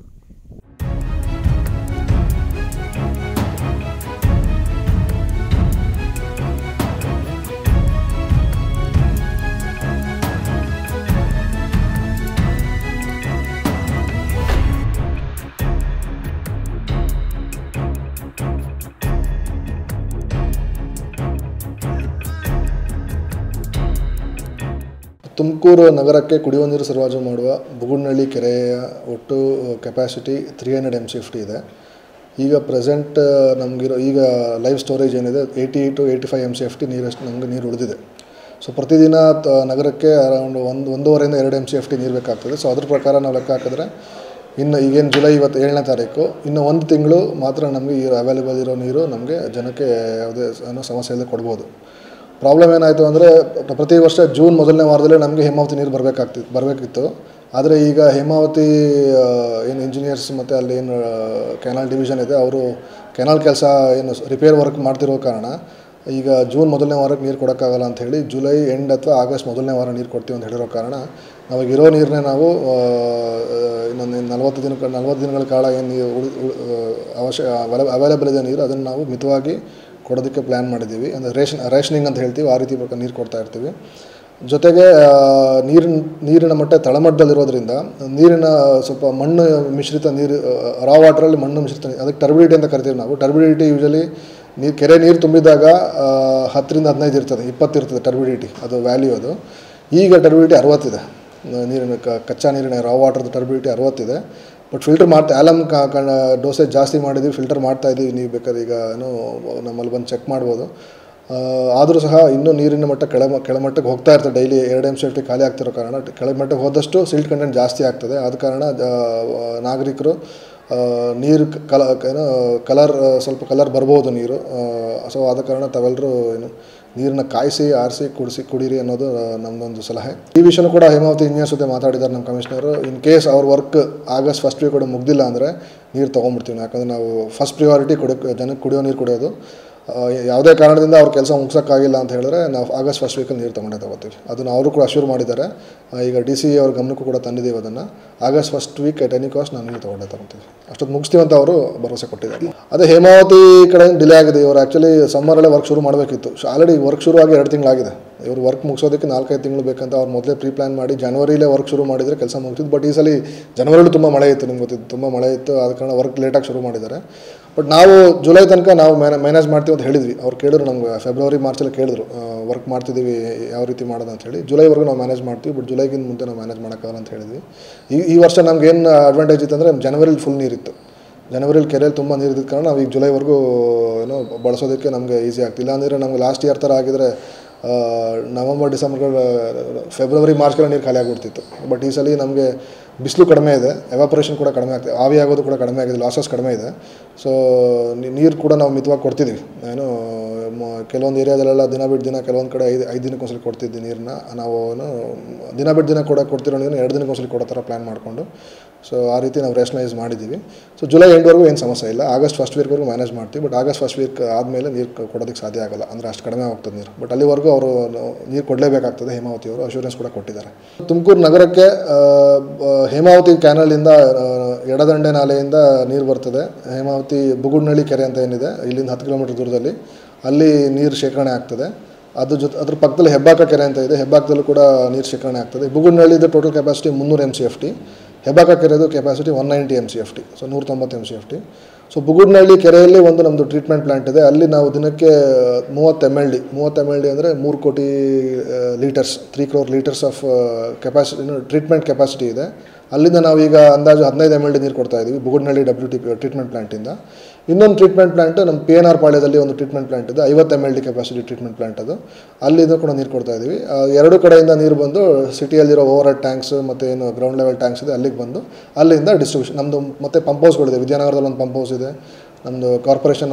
Speaker 4: ತುಮಕೂರು ನಗರಕ್ಕೆ ಕುಡಿಯುವ ನೀರು ಸರಬರಾಜು ಮಾಡುವ ಬುಗುಡ್ನಳ್ಳಿ ಕೆರೆಯ ಒಟ್ಟು capacity three hundred M C F T ಇದೆ ಈಗ ಪ್ರೆಸೆಂಟ್ ನಮಗಿರೋ ಈಗ ಲೈವ್ ಸ್ಟೋರೇಜ್ ಏನಿದೆ eighty to eighty five M C F T ನೀರಷ್ಟು ನಮಗೆ ನೀರು ಉಳಿದಿದೆ ಸೊ ಪ್ರತಿದಿನ ತ- ನಗರಕ್ಕೆ ಅರೌಂಡ್ ಒಂದು ಒಂದೂವರೆಯಿಂದ ಎರಡು ಎಮ್ ಸಿ ಎಫ್ ಟಿ ನೀರು ಬೇಕಾಗ್ತದೆ ಸೊ ಅದ್ರ ಪ್ರಕಾರ ನಾವು ಲೆಕ್ಕ ಹಾಕಿದ್ರೆ ಇನ್ನು ಈಗೇನು ಜುಲೈ ಇವತ್ತು ಏಳನೇ ತಾರೀಕು ಇನ್ನು ಒಂದು ತಿಂಗಳು ಮಾತ್ರ ನಮಗೆ ಈ ಅವೈಲೇಬಲ್ ಇರೋ ನೀರು ನಮಗೆ ಜನಕ್ಕೆ ಯಾವುದೇ ಏನೋ ಸಮಸ್ಯೆ ಇಲ್ಲದೆ ಕೊಡ್ಬೋದು ಪ್ರಾಬ್ಲಮ್ ಏನಾಯಿತು ಅಂದರೆ ಪ್ರತಿ ವರ್ಷ ಜೂನ್ ಮೊದಲನೇ ವಾರದಲ್ಲೇ ನಮಗೆ ಹೇಮಾವತಿ ನೀರು ಬರಬೇಕಾಗ್ತಿತ್ತು ಬರಬೇಕಿತ್ತು ಆದರೆ ಈಗ ಹೇಮಾವತಿ ಆ, ಏನು ಇಂಜಿನಿಯರ್ಸ್ ಮತ್ತು ಅಲ್ಲಿ ಏನು ಕೆನಾಲ್ ಡಿವಿಷನ್ ಇದೆ ಅವರು ಕೆನಾಲ್ ಕೆಲಸ ಏನು ರಿಪೇರ್ ವರ್ಕ್ ಮಾಡ್ತಿರೋ ಕಾರಣ ಈಗ ಜೂನ್ ಮೊದಲನೇ ವಾರಕ್ಕೆ ನೀರು ಕೊಡೋಕ್ಕಾಗಲ್ಲ ಅಂತ ಹೇಳಿ ಜುಲೈ ಎಂಡ್ ಅಥವಾ ಆಗಸ್ಟ್ ಮೊದಲನೇ ವಾರ ನೀರು ಕೊಡ್ತೀವಿ ಅಂತ ಹೇಳಿರೋ ಕಾರಣ ನಮಗೆ ಇರೋ ನೀರನ್ನೇ ನಾವು ಆ, ಇನ್ನೊಂದು ನಲ್ವತ್ತು ದಿನ ನಲ್ವತ್ತು ದಿನಗಳ ಕಾಲ ಏನು ನೀರು ಉಳಿ ಉಳಿ- ಅವಶ್ಯ ಅವೈಲೇಬಲ್ ಇದೆ ನೀರು ಅದನ್ನು ನಾವು ಮಿತವಾಗಿ ಕೊಡೋದಕ್ಕೆ ಪ್ಲ್ಯಾನ್ ಮಾಡಿದ್ದೀವಿ ಅಂದರೆ ರೇಷನ್ ರೇಷನಿಂಗ್ ಅಂತ ಹೇಳ್ತೀವಿ ಆ ರೀತಿ ಪ್ರಕಾರ ನೀರು ಕೊಡ್ತಾ ಇರ್ತೀವಿ ಜೊತೆಗೆ ಆ, ನೀರಿನ ನೀರಿನ ಮಟ್ಟ ತಳಮಟ್ಟದಲ್ಲಿರೋದ್ರಿಂದ ನೀರಿನ ಸ್ವಲ್ಪ ಮಣ್ಣು ಮಿಶ್ರಿತ ನೀರು ರಾ ವಾಟ್ರಲ್ಲಿ ಮಣ್ಣು ಮಿಶ್ರಿತ ನೀರು ಅದಕ್ಕೆ ಟರ್ಬಿಡಿಟಿ ಅಂತ ಕರಿತೀವಿ ನಾವು ಟರ್ಬಿಡಿಟಿ ಯೂಶಲಿ ನೀರು ಕೆರೆ ನೀರು ತುಂಬಿದಾಗ ಆ, ಹತ್ತರಿಂದ ಹದಿನೈದು ಇರ್ತದೆ ಇಪ್ಪತ್ತು ಇರ್ತದೆ ಟರ್ಬಿಡಿಟಿ ಅದು ವ್ಯಾಲ್ಯೂ ಅದು ಈಗ ಟರ್ಬಿಡಿಟಿ ಅರವತ್ತಿದೆ ನ- ನೀರಿನ ಕ- ಕಚ್ಚಾ ನೀರಿನ ರಾ ವಾಟರ್ದು ಟರ್ಬಿಡಿಟಿ ಅರವತ್ತಿದೆ ಬಟ್ ಫಿಲ್ಟರ್ ಮಾಡ್ತಾ ಆಲಮ್ ಡೋಸೇಜ್ ಜಾಸ್ತಿ ಮಾಡಿದ್ದೀವಿ ಫಿಲ್ಟರ್ ಮಾಡ್ತಾ ಇದ್ದೀವಿ ನೀವು ಬೇಕಾದ್ರೆ ಈಗ ಏನೋ ನಮ್ಮಲ್ಲಿ ಬಂದು ಚೆಕ್ ಮಾಡ್ಬೋದು ಆದರೂ ಸಹ ಇನ್ನೂ ನೀರಿನ ಮಟ್ಟ ಕೆಳ ಕೆಳಮಟ್ಟಕ್ಕೆ ಹೋಗ್ತಾ ಇರ್ತದೆ ಡೈಲಿ ಎರಡು ಎಮ್ ಸೇಫ್ಟಿ ಖಾಲಿ ಆಗ್ತಿರೋ ಕಾರಣ ಕೆಳಮಟ್ಟಕ್ಕೆ ಹೋದಷ್ಟು ಸಿಲ್ಟ್ ಕಂಟೆಂಟ್ ಜಾಸ್ತಿ ಆಗ್ತದೆ ಆದ ಕಾರಣ ಆ, ನಾಗರಿಕರು ಆ, ನೀರು ಕಲ ಏನೋ ಕಲರ್ ಸ್ವಲ್ಪ ಕಲರ್ ಬರ್ಬೋದು ನೀರು ಸೊ ಆದ ಕಾರಣ ತಾವೆಲ್ಲರೂ ಏನು ನೀರನ್ನ ಕಾಯಿಸಿ ಆರಿಸಿ ಕುಡಿಸಿ ಕುಡೀರಿ ಅನ್ನೋದು ಆ, ನಮ್ಮದೊಂದು ಸಲಹೆ ಈ ವಿಷಯನೂ ಕೂಡ ಹೇಮಾವತಿ ಇಂಜಿನಿಯರ್ಸ್ ಜೊತೆ ಮಾತಾಡಿದ್ದಾರೆ ನಮ್ಮ ಕಮಿಷನರು ಇನ್ ಕೇಸ್ ಅವ್ರ ವರ್ಕ್ ಆಗಸ್ಟ್ ಫಸ್ಟ್ ವೀಕ್ ಕೂಡ ಮುಗ್ದಿಲ್ಲ ಅಂದರೆ ನೀರು ತೊಗೊಂಡ್ಬಿಡ್ತೀವಿ ಯಾಕಂದರೆ ನಾವು ಫಸ್ಟ್ ಪ್ರಿಯಾರಿಟಿ ಕುಡಿಯೋ ಜನಕ್ಕೆ ಕುಡಿಯೋ ನೀರು ಕುಡಿಯೋದು ಆ, ಯಾವುದೇ ಕಾರಣದಿಂದ ಅವ್ರ ಕೆಲಸ ಮುಗ್ಸೋಕ್ಕಾಗಿಲ್ಲ ಅಂತ ಹೇಳಿದ್ರೆ ನಾವು ಆಗಸ್ಟ್ ಫಸ್ಟ್ ವೀಕಲ್ಲಿ ನೀರು ತೊಗೊಂಡೇ ತಗೋತೀವಿ ಅದನ್ನು ಅವರು ಕೂಡ ಅಶ್ಯೂರ್ ಮಾಡಿದ್ದಾರೆ ಆ, ಈಗ ಡಿ ಸಿ ಅವ್ರ ಗಮನಕ್ಕೂ ಕೂಡ ತಂದಿದ್ದೀವಿ ಅದನ್ನು August first week at any cost ನಾವು ನೀರು ತೊಗೊಂಡೇ ತಗೊತೀವಿ ಅಷ್ಟೊತ್ತು ಮುಗಿಸ್ತೀವಿ ಅಂತ ಅವರು ಭರವಸೆ ಕೊಟ್ಟಿದ್ದಾರೆ ಅದೇ ಹೇಮಾವತಿ ಕಡೆ ಡಿಲೇ ಆಗಿದೆ ಇವರು ಆ್ಯಕ್ಚುಲಿ ಸಮ್ಮರಲ್ಲೇ ವರ್ಕ್ ಶುರು ಮಾಡಬೇಕಿತ್ತು ಆಲ್ರೆಡಿ ವರ್ಕ್ ಶುರುವಾಗಿ ಎರಡು ತಿಂಗಳಾಗಿದೆ ಇವರು ವರ್ಕ್ ಮುಗಿಸೋದಕ್ಕೆ ನಾಲ್ಕೈದು ತಿಂಗಳು ಬೇಕಂತ ಅವ್ರು ಮೊದಲೇ ಪ್ರೀ ಪ್ಲ್ಯಾನ್ ಮಾಡಿ ಜನವರಿಲೇ ವರ್ಕ್ ಶುರು ಮಾಡಿದರೆ ಕೆಲಸ ಮುಗ್ತಿತ್ತು ಬಟ್ ಈ ಸಲ ಜನವರಿಲೂ ತುಂಬ ಮಳೆ ಇತ್ತು ನಿಮ್ಗೆ ಗೊತ್ತಿತ್ತು ತುಂಬ ಮಳೆ ಇತ್ತು ಆದ ಕಾರಣ ವರ್ಕ್ ಲೇಟಾಗಿ ಶುರು ಮಾಡಿದ್ದಾರೆ ಬಟ್ ನಾವು ಜುಲೈ ತನಕ ನಾವು ಮ್ಯಾನೇಜ್ ಮಾಡ್ತೀವಿ ಅಂತ ಹೇಳಿದ್ವಿ ಅವ್ರು ಕೇಳಿದ್ರು ನಮ್ಗೆ ಫೆಬ್ರವರಿ ಮಾರ್ಚಲ್ಲಿ ಕೇಳಿದ್ರು ವರ್ಕ್ ಮಾಡ್ತಿದ್ದೀವಿ ಯಾವ ರೀತಿ ಮಾಡೋದು ಅಂತ ಹೇಳಿ ಜುಲೈವರೆಗೂ ನಾವು ಮ್ಯಾನೇಜ್ ಮಾಡ್ತೀವಿ ಬಟ್ ಜುಲೈಗಿಂತ ಮುಂದೆ ನಾವು ಮ್ಯಾನೇಜ್ ಮಾಡೋಕ್ಕಾಗಲ್ಲ ಅಂತ ಹೇಳಿದ್ವಿ ಈ ಈ ವರ್ಷ ನಮ್ಗೆ ಏನು ಅಡ್ವಾಂಟೇಜ್ ಇತ್ತು ಅಂದರೆ ಜನವರಿಲಿ ಫುಲ್ ನೀರಿತ್ತು ಜನವರಿಲಿ ಕೆರೆಯಲ್ಲಿ ತುಂಬ ನೀರು ಇದ್ದ ಕಾರಣ ನಾವು ಈಗ ಜುಲೈವರೆಗೂ ಏನೋ ಬಳಸೋದಕ್ಕೆ ನಮಗೆ ಈಸಿ ಆಗ್ತಿಲ್ಲ ಅಂದರೆ ನಮ್ಗೆ ಲಾಸ್ಟ್ ಇಯರ್ ಥರ ಆಗಿದ್ರೆ ಆ, ನವಂಬರ್ ಡಿಸೆಂಬರ್ಗಳು ಫೆಬ್ರವರಿ ಮಾರ್ಚ್ಗೆಲ್ಲ ನೀರು ಖಾಲಿ ಆಗಿಬಿಡ್ತಿತ್ತು ಬಟ್ ಈ ಸಲ ನಮಗೆ ಬಿಸಿಲು ಕಡಿಮೆ ಇದೆ ಎವಾಪರೇಷನ್ ಕೂಡ ಕಡಿಮೆ ಆಗ್ತದೆ ಆವಿ ಆಗೋದು ಕೂಡ ಕಡಿಮೆ ಆಗಿದೆ ಲಾಸಸ್ ಕಡಿಮೆ ಇದೆ ಸೊ ನೀರು ಕೂಡ ನಾವು ಮಿತವಾಗಿ ಕೊಡ್ತಿದ್ದೀವಿ ಏನು ಮ- ಕೆಲವೊಂದು ಏರಿಯಾದಲ್ಲೆಲ್ಲ ದಿನ ಬಿಟ್ಟು ದಿನ ಕೆಲವೊಂದು ಕಡೆ ಐದು ಐದು ದಿನಕ್ಕೊಂದ್ಸಲಿ ಕೊಡ್ತಿದ್ವಿ ನೀರನ್ನ ನಾವು ಏನು ದಿನ ಬಿಟ್ಟು ದಿನ ಕೂಡ ಕೊಡ್ತಿರೋ ನೀರನ್ನ ಎರಡು ದಿನಕ್ಕೊಂದ್ಸಲಿ ಕೊಡೋ ಥರ ಪ್ಲ್ಯಾನ್ ಮಾಡಿಕೊಂಡು ಸೊ ಆ ರೀತಿ ನಾವು ರೇಷನಲೈಸ್ ಮಾಡಿದ್ದೀವಿ ಸೊ ಜುಲೈ ಎಂಡ್ವರೆಗೂ ಏನು ಸಮಸ್ಯೆ ಇಲ್ಲ ಆಗಸ್ಟ್ ಫಸ್ಟ್ ವೀಕ್ವರೆಗೂ ಮ್ಯಾನೇಜ್ ಮಾಡ್ತೀವಿ ಬಟ್ ಆಗಸ್ಟ್ ಫಸ್ಟ್ ವೀಕ್ ಆದಮೇಲೆ ನೀರು ಕೊಡೋದಕ್ಕೆ ಸಾಧ್ಯ ಆಗಲ್ಲ ಅಂದರೆ ಅಷ್ಟು ಕಡಿಮೆ ಹೋಗ್ತದೆ ನೀರು ಬಟ್ ಅಲ್ಲಿವರೆಗೂ ಅವರು ನೀರು ಕೊಡಲೇಬೇಕಾಗ್ತದೆ ಹೇಮಾವತಿ ಅವರು ಅಶ್ಯೂರೆನ್ಸ್ ಕೂಡ ಕೊಟ್ಟಿದ್ದಾರೆ ತುಮಕೂರು ನಗರಕ್ಕೆ ಆ, ಬ- ಹೇಮಾವತಿ ಕ್ಯಾನಲಿಂದ ಆ, ಎಡದಂಡೆ ನಾಲೆಯಿಂದ ನೀರು ಬರ್ತದೆ ಹೇಮಾವತಿ ಬುಗುಡ್ನಳ್ಳಿ ಕೆರೆ ಅಂತ ಏನಿದೆ ಇಲ್ಲಿಂದ ಹತ್ತು ಕಿಲೋಮೀಟರ್ ದೂರದಲ್ಲಿ ಅಲ್ಲಿ ನೀರು ಶೇಖರಣೆ ಆಗ್ತದೆ ಅದ್ರ ಜೊತೆ ಅದ್ರ ಪಕ್ಕದಲ್ಲಿ ಹೆಬ್ಬಾಕ ಕೆರೆ ಅಂತ ಇದೆ ಹೆಬ್ಬಾಕದಲ್ಲೂ ಕೂಡ ನೀರು ಶೇಖರಣೆ ಆಗ್ತದೆ ಬುಗುಡ್ನಳ್ಳಿದು ಟೋಟಲ್ ಕೆಪಾಸಿಟಿ ಮುನ್ನೂರು M C F T Hebbaka ಕೆರೆದು capacity one ninety M C F T so ನೂರ ತೊಂಬತ್ತು M C F T so Bugudanahalli ಕೆರೆಯಲ್ಲಿ ಒಂದು ನಮ್ಮದು ಟ್ರೀಟ್ಮೆಂಟ್ ಪ್ಲಾಂಟ್ ಇದೆ ಅಲ್ಲಿ ನಾವು ದಿನಕ್ಕೆ ಮೂವತ್ತು ಎಮ್ ಎಲ್ ಡಿ ಮೂವತ್ತು ಎಮ್ ಎಲ್ ಡಿ ಅಂದರೆ ಮೂರು ಕೋಟಿ litres three crore litres of capacity treatment capacity ಇದೆ ಅಲ್ಲಿಂದ ನಾವೀಗ ಅಂದಾಜು ಹದಿನೈದು ಎಮ್ ಎಲ್ ಡಿ ನೀರು ಕೊಡ್ತಾ ಇದ್ದೀವಿ ಬುಗುಡ್ನಳ್ಳಿ ಡಬ್ಲ್ಯೂ ಟಿ ಟ್ರೀಟ್ಮೆಂಟ್ ಪ್ಲಾಂಟಿಂದ ಇನ್ನೊಂದು ಟ್ರೀಟ್ಮೆಂಟ್ ಪ್ಲಾಂಟ್ ನಮ್ಮ ಪಿ ಎನ್ ಆರ್ ಪಾಳ್ಯದಲ್ಲಿ ಒಂದು ಟ್ರೀಟ್ಮೆಂಟ್ ಪ್ಲಾಂಟ್ ಇದೆ ಐವತ್ತು M L D capacity treatment plant ಅದು ಅಲ್ಲಿಂದ ಕೂಡ ನೀರು ಕೊಡ್ತಾ ಇದ್ದೀವಿ ಆ, ಎರಡು ಕಡೆಯಿಂದ ನೀರು ಬಂದು ಸಿಟಿಯಲ್ಲಿರೋ ಓವರ್ ಹೆಡ್ ಟ್ಯಾಂಕ್ಸ್ ಮತ್ತು ಏನು ಗ್ರೌಂಡ್ ಲೆವೆಲ್ ಟ್ಯಾಂಕ್ಸ್ ಇದೆ ಅಲ್ಲಿಗೆ ಬಂದು ಅಲ್ಲಿಂದ ಡಿಸ್ಟ್ರಿಬ್ಯೂಷನ್ ನಮ್ಮದು ಮತ್ತು ಪಂಪ್ ಹೌಸ್ಗಳಿದೆ ವಿದ್ಯಾನಗರದಲ್ಲಿ ಒಂದು ಪಂಪ್ ಹೌಸ್ ಇದೆ ನಮ್ಮದು ಕಾರ್ಪೊರೇಷನ್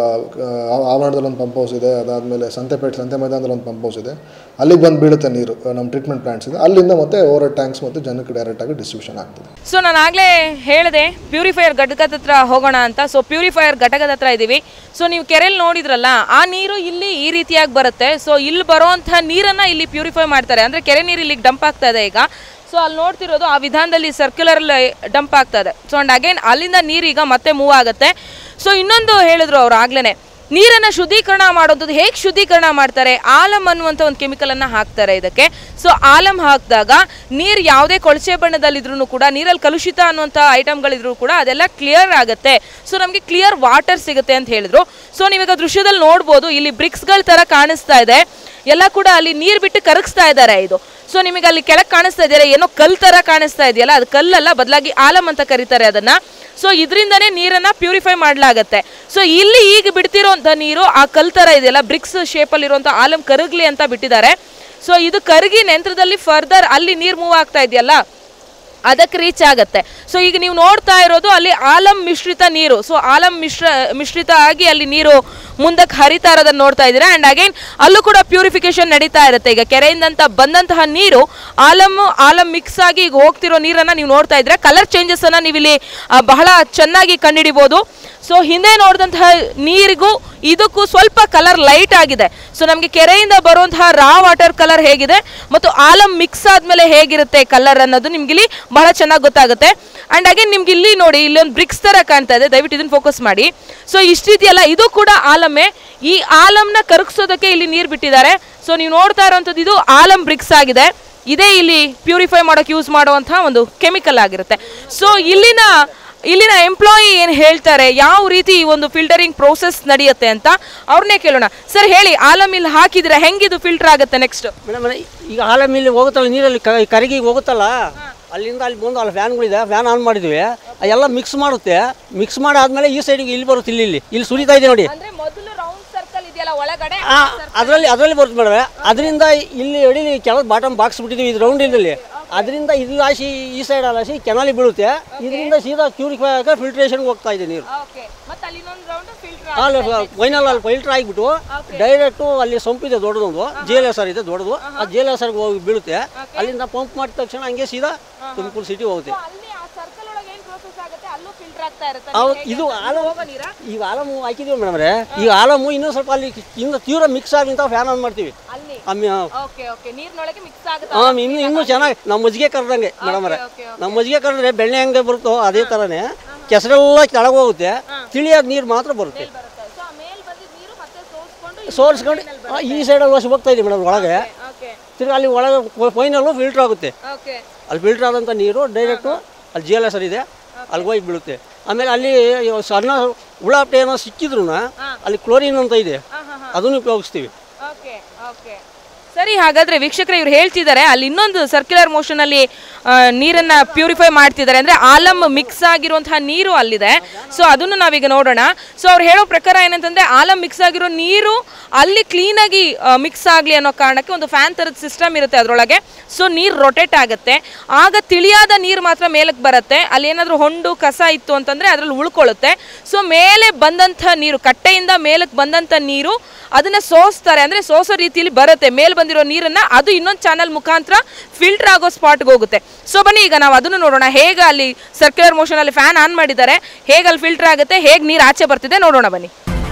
Speaker 4: ಆವರಣದಲ್ಲಿ ಒಂದು ಪಂಪ್ ಹೌಸ್ ಇದೆ ಅದಾದಮೇಲೆ ಸಂತೆಪೇಟೆ ಸಂತೆ ಮೈದಾನದಲ್ಲಿ ಒಂದು ಪಂಪ್ ಹೌಸ್ ಇದೆ ಅಲ್ಲಿಗೆ ಬಂದು ಬೀಳುತ್ತೆ ನೀರು ಆ, ನಮ್ಮ ಟ್ರೀಟ್ಮೆಂಟ್ ಪ್ಲಾಂಟ್ಸ್ ಇದೆ ಅಲ್ಲಿಂದ ಮತ್ತೆ ಓವರ್ ಹೆಡ್ ಟ್ಯಾಂಕ್ಸ್ ಮತ್ತು ಜನಕ್ಕೆ ಡೈರೆಕ್ಟಾಗಿ ಡಿಸ್ಟ್ರಿಬ್ಯೂಷನ್ ಆಗ್ತದೆ
Speaker 1: ಸೊ ನಾನು ಆಗಲೇ ಹೇಳಿದೆ ಪ್ಯೂರಿಫೈಯರ್ ಘಟಕದ ಹತ್ರ ಹೋಗೋಣ ಅಂತ ಸೊ ಪ್ಯೂರಿಫೈಯರ್ ಘಟಕದ ಹತ್ರ ಇದ್ದೀವಿ ಸೊ ನೀವು ಕೆರೆಯಲ್ಲಿ ನೋಡಿದ್ರಲ್ಲ ಆ ನೀರು ಇಲ್ಲಿ ಈ ರೀತಿಯಾಗಿ ಬರುತ್ತೆ ಸೊ ಇಲ್ಲಿ ಬರುವಂಥ ನೀರನ್ನು ಇಲ್ಲಿ ಪ್ಯೂರಿಫೈ ಮಾಡ್ತಾರೆ ಅಂದರೆ ಕೆರೆ ನೀರು ಇಲ್ಲಿಗೆ ಡಂಪ್ ಆಗ್ತಾ ಇದೆ ಈಗ ಸೊ ಅಲ್ಲಿ ನೋಡ್ತಿರೋದು ಆ ವಿಧಾನದಲ್ಲಿ ಸರ್ಕ್ಯುಲರ್ ಡಂಪ್ ಆಗ್ತಾ ಇದೆ ಸೊ ಅಂಡ್ ಅಗೇನ್ ಅಲ್ಲಿಂದ ನೀರು ಈಗ ಮತ್ತೆ ಮೂವ್ ಆಗುತ್ತೆ ಸೊ ಇನ್ನೊಂದು ಹೇಳಿದ್ರು ಅವ್ರು ಆಗ್ಲೇ ನೀರನ್ನು ಶುದ್ಧೀಕರಣ ಮಾಡೋದು ಹೇಗೆ ಶುದ್ಧೀಕರಣ ಮಾಡ್ತಾರೆ ಆಲಮ್ ಅನ್ನುವಂಥ ಒಂದು ಕೆಮಿಕಲನ್ನು ಹಾಕ್ತಾರೆ ಇದಕ್ಕೆ ಸೊ ಆಲಮ್ ಹಾಕಿದಾಗ ನೀರು ಯಾವುದೇ ಕೊಳಚೆ ಬಣ್ಣದಲ್ಲಿದ್ರೂ ಕೂಡ ನೀರಲ್ಲಿ ಕಲುಷಿತ ಅನ್ನುವಂಥ ಐಟಮ್ಗಳಿದ್ರು ಕೂಡ ಅದೆಲ್ಲ ಕ್ಲಿಯರ್ ಆಗುತ್ತೆ ಸೊ ನಮಗೆ ಕ್ಲಿಯರ್ ವಾಟರ್ ಸಿಗುತ್ತೆ ಅಂತ ಹೇಳಿದ್ರು ಸೊ ನೀವೀಗ ದೃಶ್ಯದಲ್ಲಿ ನೋಡ್ಬೋದು ಇಲ್ಲಿ ಬ್ರಿಕ್ಸ್ಗಳ ಥರ ಕಾಣಿಸ್ತಾ ಇದೆ ಎಲ್ಲ ಕೂಡ ಅಲ್ಲಿ ನೀರು ಬಿಟ್ಟು ಕರಗಿಸ್ತಾ ಇದ್ದಾರೆ ಇದು ಸೊ ನಿಮಗೆ ಅಲ್ಲಿ ಕೆಳಗೆ ಕಾಣಿಸ್ತಾ ಇದೆಯಲ್ಲ ಏನೋ ಕಲ್ ಥರ ಕಾಣಿಸ್ತಾ ಇದೆಯಲ್ಲ ಅದು ಕಲ್ಲಲ್ಲ ಬದಲಾಗಿ ಆಲಮ್ ಅಂತ ಕರೀತಾರೆ ಅದನ್ನ ಸೊ ಇದರಿಂದನೇ ನೀರನ್ನ ಪ್ಯೂರಿಫೈ ಮಾಡಲಾಗತ್ತೆ ಸೊ ಇಲ್ಲಿ ಈಗ ಬಿಡ್ತಿರೋಂಥ ನೀರು ಆ ಕಲ್ ಥರ ಇದೆಯಲ್ಲ ಬ್ರಿಕ್ಸ್ ಶೇಪಲ್ಲಿರುವಂಥ ಆಲಮ್ ಕರಗ್ಲಿ ಅಂತ ಬಿಟ್ಟಿದ್ದಾರೆ ಸೊ ಇದು ಕರಗಿ ನಂತರದಲ್ಲಿ ಫರ್ದರ್ ಅಲ್ಲಿ ನೀರು ಮೂವ್ ಆಗ್ತಾ ಇದೆಯಲ್ಲ ಅದಕ್ಕೆ ರೀಚ್ ಆಗತ್ತೆ ಸೊ ಈಗ ನೀವು ನೋಡ್ತಾ ಇರೋದು ಅಲ್ಲಿ ಆಲಂ ಮಿಶ್ರಿತ ನೀರು ಸೊ ಆಲಂ ಮಿಶ್ರ ಮಿಶ್ರಿತ ಆಗಿ ಅಲ್ಲಿ ನೀರು ಮುಂದಕ್ಕೆ ಹರಿತಾ ಇರೋದನ್ನ ನೋಡ್ತಾ ಇದ್ದೀರಾ ಆ್ಯಂಡ್ ಅಗೈನ್ ಅಲ್ಲೂ ಕೂಡ ಪ್ಯೂರಿಫಿಕೇಶನ್ ನಡೀತಾ ಇರುತ್ತೆ ಈಗ ಕೆರೆಯಿಂದಂತ ಬಂದಂತಹ ನೀರು ಆಲಮ್ ಆಲಂ ಮಿಕ್ಸ್ ಆಗಿ ಈಗ ಹೋಗ್ತಿರೋ ನೀರನ್ನ ನೀವು ನೋಡ್ತಾ ಇದ್ರೆ ಕಲರ್ ಚೇಂಜಸ್ ಅನ್ನ ನೀವು ಇಲ್ಲಿ ಆ, ಬಹಳ ಚೆನ್ನಾಗಿ ಕಂಡುಹಿಡಿಬೋದು ಸೊ ಹಿಂದೆ ನೋಡಿದಂತಹ ನೀರಿಗೂ ಇದಕ್ಕೂ ಸ್ವಲ್ಪ ಕಲರ್ ಲೈಟ್ ಆಗಿದೆ ಸೊ ನಮಗೆ ಕೆರೆಯಿಂದ ಬರುವಂತಹ ರಾ ವಾಟರ್ ಕಲರ್ ಹೇಗಿದೆ ಮತ್ತು ಆಲಮ್ ಮಿಕ್ಸ್ ಆದ್ಮೇಲೆ ಹೇಗಿರುತ್ತೆ ಕಲರ್ ಅನ್ನೋದು ನಿಮ್ಗೆ ಇಲ್ಲಿ ಬಹಳ ಚೆನ್ನಾಗಿ ಗೊತ್ತಾಗುತ್ತೆ ಅಂಡ್ ಅಗೇನ್ ನಿಮ್ಗೆ ಇಲ್ಲಿ ನೋಡಿ ಇಲ್ಲಿ ಒಂದು ಬ್ರಿಕ್ಸ್ ತರ ಕಾಣ್ತಾ ಇದೆ ದಯವಿಟ್ಟು ಇದನ್ನ ಫೋಕಸ್ ಮಾಡಿ ಸೊ ಇಷ್ಟಿದೆಯಲ್ಲ ಇದು ಕೂಡ ಆಲಮೆ ಈ ಆಲಮ್ನ ಕರಗಿಸೋದಕ್ಕೆ ಇಲ್ಲಿ ನೀರು ಬಿಟ್ಟಿದ್ದಾರೆ ಸೊ ನೀವು ನೋಡ್ತಾ ಇರುವಂಥದ್ದು ಇದು ಆಲಮ್ ಬ್ರಿಕ್ಸ್ ಆಗಿದೆ ಇದೇ ಇಲ್ಲಿ ಪ್ಯೂರಿಫೈ ಮಾಡೋಕೆ ಯೂಸ್ ಮಾಡುವಂತಹ ಒಂದು ಕೆಮಿಕಲ್ ಆಗಿರುತ್ತೆ ಸೊ ಇಲ್ಲಿನ ಇಲ್ಲಿನ ಎಂಪ್ಲಾಯಿ ಏನು ಹೇಳ್ತಾರೆ ಯಾವ ರೀತಿ ಈ ಒಂದು ಫಿಲ್ಟರಿಂಗ್ ಪ್ರೋಸೆಸ್ ನಡೆಯುತ್ತೆ ಅಂತ ಅವ್ರನ್ನೇ ಕೇಳೋಣ ಸರ್ ಹೇಳಿ ಆಲಮ್ ಇಲ್ಲಿ ಹಾಕಿದ್ರೆ ಹೆಂಗಿದು ಫಿಲ್ಟರ್ ಆಗುತ್ತೆ ನೆಕ್ಸ್ಟ್
Speaker 2: ಮೇಡಮ್ ಈಗ ಹಾಲೆ ಮೇಲೆ ಹೋಗುತ್ತಲ್ಲ ನೀರಲ್ಲಿ ಕ- ಕರಗಿ ಹೋಗುತ್ತಲ್ಲ ಅಲ್ಲಿಂದ ಅಲ್ಲಿ ಬಂದು ಅಲ್ಲಿ ಫ್ಯಾನ್ಗಳಿದೆ ಫ್ಯಾನ್ ಆನ್ ಮಾಡಿದ್ವಿ ಎಲ್ಲ ಮಿಕ್ಸ್ ಮಾಡುತ್ತೆ ಮಿಕ್ಸ್ ಮಾಡಿ ಆದ್ಮೇಲೆ ಈ ಸೈಡಿಗೆ ಇಲ್ಲಿ ಬರುತ್ತೆ ಇಲ್ಲಿ ಇಲ್ಲಿ ಇಲ್ಲಿ ಸುರಿತಾ ಇದೆ ನೋಡಿ
Speaker 1: ಅಂದ್ರೆ ಮೊದಲು ರೌಂಡ್ ಸರ್ಕಲ್ ಇದೆಯಲ್ಲ ಒಳಗಡೆ
Speaker 2: ಆ, ಅದರಲ್ಲಿ ಅದರಲ್ಲಿ ಬರುತ್ತೆ ಮೇಡಮ್ ಅದರಿಂದ ಇಲ್ಲಿ ಅಡಿಲಿ ಕೆಳಗೆ ಬಾಟಮ್ ಬಾಕ್ಸ್ ಬಿಟ್ಟಿದ್ದೀವಿ ಇದು ರೌಂಡ್ ಇದ್ದಲ್ಲಿ ಅದರಿಂದ ಇಲ್ಲಿ ಹಾಸಿ ಈ ಸೈಡ್ ಅಲ್ಲಿ ಹಾಸಿ ಕೆನಾಲಿ ಬೀಳುತ್ತೆ ಇದರಿಂದ ಸೀದಾ ಪ್ಯೂರಿಫೈ ಆಗ ಫಿಲ್ಟ್ರೇಷನ್ಗೆ ಹೋಗ್ತಾ ಇದೆ ನೀರು
Speaker 1: ಓಕೆ ಮತ್ತೆ ಅಲ್ಲಿ ಇನ್ನೊಂದು ರೌಂಡ್ ಫಿಲ್ಟರ್
Speaker 2: ಅಲ್ಲಿ ಫೈನಲ್ ಅಲ್ಲಿ ಫಿಲ್ಟರ್ ಆಗಿಬಿಟ್ಟು ಡೈರೆಕ್ಟು ಅಲ್ಲಿ ಸಂಪಿದೆ ದೊಡ್ಡದೊಂದು ಜೆ ಎಲ್ ಎಸ್ ಆರ್ ಇದೆ ದೊಡ್ಡದು ಆ ಜೆ ಎಲ್ ಎಸ್ ಆರ್ಗೆ ಹೋಗಿ ಬೀಳುತ್ತೆ ಅಲ್ಲಿಂದ ಪಂಪ್ ಮಾಡಿದ ತಕ್ಷಣ ಹಂಗೆ ಸೀದಾ ತುಮಕೂರು ಸಿಟಿ ಹೋಗುತ್ತೆ
Speaker 1: ಅಲ್ಲಿ ಆ ಸರ್ಕಲ್ ಒಳಗೆ ಏನು ಪ್ರೋಸೆಸ್ ಆಗುತ್ತೆ ಅಲ್ಲೂ ಫಿಲ್ಟರ್ ಆಗ್ತಾ ಇರುತ್ತೆ
Speaker 2: ಹೌದು ಇದು ಆಲಮ್ ಈಗ ಆಲಮು ಹಾಕಿದೀವಿ ಮೇಡಮ್ರೆ ಈಗ ಆಲಮು ಇನ್ನೂ ಸ್ವಲ್ಪ ಅಲ್ಲಿ ಇನ್ನು ತೀವ್ರ ಮಿಕ್ಸ್ ಆಗಿ ಅಂತ ಫ್ಯಾನ್ ಆನ್ ಮಾಡ್ತೀವಿ
Speaker 1: ಅಲ್ಲಿ
Speaker 2: ಆಮೆ
Speaker 1: ಓಕೆ ಓಕೆ ನೀರಿನೊಳಗೆ ಮಿಕ್ಸ್ ಆಗುತ್ತೆ
Speaker 2: ಹಾಂ ಇನ್ನು ಇನ್ನೂ ಚೆನ್ನಾಗಿ ನಮ್ಮ ಮಜ್ಜಿಗೆ ಕರೆದಂಗೆ ಮೇಡಮ್ರೆ
Speaker 1: ಓಕೆ
Speaker 2: ನಮ್ಮ ಮಜ್ಜಿಗೆ ಕರೆದ್ರೆ ಬೆಣ್ಣೆ ಹೆಂಗೆ ಬರುತ್ತೋ ಅದೇ ಥರನೇ ಕೆಸರೆಲ್ಲ ಕೆಳಗೆ ಹೋಗುತ್ತೆ ತಿಳಿಯಾದ ನೀರು ಮಾತ್ರ ಬರುತ್ತೆ
Speaker 1: ಬರುತ್ತೆ ಸೊ ಆ ಮೇಲ್ ಬಂದಿದ್ದ ನೀರು ಮತ್ತೆ ಸೋಸ್ಕೊಂಡು
Speaker 2: ಸೋರಿಸ್ಕೊಂಡು ಆ, ಈ ಸೈಡಲ್ಲಿ ವರ್ಷ ಹೋಗ್ತಾ ಇದೆ ಮೇಡಮ್ ಒಳಗೆ
Speaker 1: ಓಕೆ
Speaker 2: ತಿರ್ಗಿ ಅಲ್ಲಿ ಒಳಗೆ ಫೈನಲ್ಲು ಫಿಲ್ಟರ್ ಆಗುತ್ತೆ
Speaker 1: ಓಕೆ
Speaker 2: ಅಲ್ಲಿ ಫಿಲ್ಟರ್ ಆದಂಥ ನೀರು ಡೈರೆಕ್ಟು ಅಲ್ಲಿ ಜಿ ಎಲ್ ಎಸ್ ಇದೆ ಅಲ್ಲಿಗೆ ಹೋಗಿ ಬೀಳುತ್ತೆ ಆಮೇಲೆ ಅಲ್ಲಿ ಸಣ್ಣ ಹುಳಾಪ್ಟೆ ಏನೋ ಸಿಕ್ಕಿದ್ರು ಅಲ್ಲಿ ಕ್ಲೋರಿನ್ ಅಂತ ಇದೆ ಅದನ್ನು ಉಪಯೋಗಿಸ್ತೀವಿ
Speaker 1: ಓಕೆ ಓಕೆ ಸರಿ ಹಾಗಾದ್ರೆ ವೀಕ್ಷಕರೇ ಇವ್ರು ಹೇಳ್ತಿದ್ದಾರೆ ಅಲ್ಲಿ ಇನ್ನೊಂದು ಸರ್ಕ್ಯುಲರ್ ಮೋಷನ್ ಅಲ್ಲಿ ಆ, ನೀರನ್ನ ಪ್ಯೂರಿಫೈ ಮಾಡ್ತಿದ್ದಾರೆ ಅಂದ್ರೆ ಆಲಮ್ ಮಿಕ್ಸ್ ಆಗಿರುವಂತಹ ನೀರು ಅಲ್ಲಿದೆ ಸೊ ಅದನ್ನು ನಾವೀಗ ನೋಡೋಣ ಸೊ ಅವ್ರು ಹೇಳೋ ಪ್ರಕಾರ ಏನಂತಂದ್ರೆ ಆಲಮ್ ಮಿಕ್ಸ್ ಆಗಿರೋ ನೀರು ಅಲ್ಲಿ ಕ್ಲೀನಾಗಿ ಮಿಕ್ಸ್ ಆಗಲಿ ಅನ್ನೋ ಕಾರಣಕ್ಕೆ ಒಂದು ಫ್ಯಾನ್ ಥರದ ಸಿಸ್ಟಮ್ ಇರುತ್ತೆ ಅದರೊಳಗೆ ಸೊ ನೀರು ರೊಟೇಟ್ ಆಗುತ್ತೆ ಆಗ ತಿಳಿಯಾದ ನೀರು ಮಾತ್ರ ಮೇಲಕ್ಕೆ ಬರುತ್ತೆ ಅಲ್ಲಿ ಏನಾದರೂ ಹೊಂಡು ಕಸ ಇತ್ತು ಅಂತಂದ್ರೆ ಅದರಲ್ಲಿ ಉಳ್ಕೊಳ್ಳುತ್ತೆ ಸೊ ಮೇಲೆ ಬಂದಂಥ ನೀರು ಕಟ್ಟೆಯಿಂದ ಮೇಲಕ್ಕೆ ಬಂದಂಥ ನೀರು ಅದನ್ನ ಸೋಸ್ತಾರೆ ಅಂದ್ರೆ ಸೋಸೋ ರೀತಿಯಲ್ಲಿ ಬರುತ್ತೆ ಮೇಲ್ ಬಂದಿರೋ ನೀರನ್ನ ಅದು ಇನ್ನೊಂದು ಚಾನಲ್ ಮುಖಾಂತರ ಫಿಲ್ಟರ್ ಆಗೋ ಸ್ಪಾಟ್ಗೆ ಹೋಗುತ್ತೆ ಸೊ ಬನ್ನಿ ಈಗ ನಾವು ಅದನ್ನು ನೋಡೋಣ ಹೇಗೆ ಅಲ್ಲಿ ಸರ್ಕ್ಯುಲರ್ ಮೋಷನ್ ಅಲ್ಲಿ ಫ್ಯಾನ್ ಆನ್ ಮಾಡಿದ್ದಾರೆ ಹೇಗೆ ಅಲ್ಲಿ ಫಿಲ್ಟರ್ ಆಗುತ್ತೆ ಹೇಗೆ ನೀರು ಆಚೆ ಬರ್ತಿದೆ ನೋಡೋಣ ಬನ್ನಿ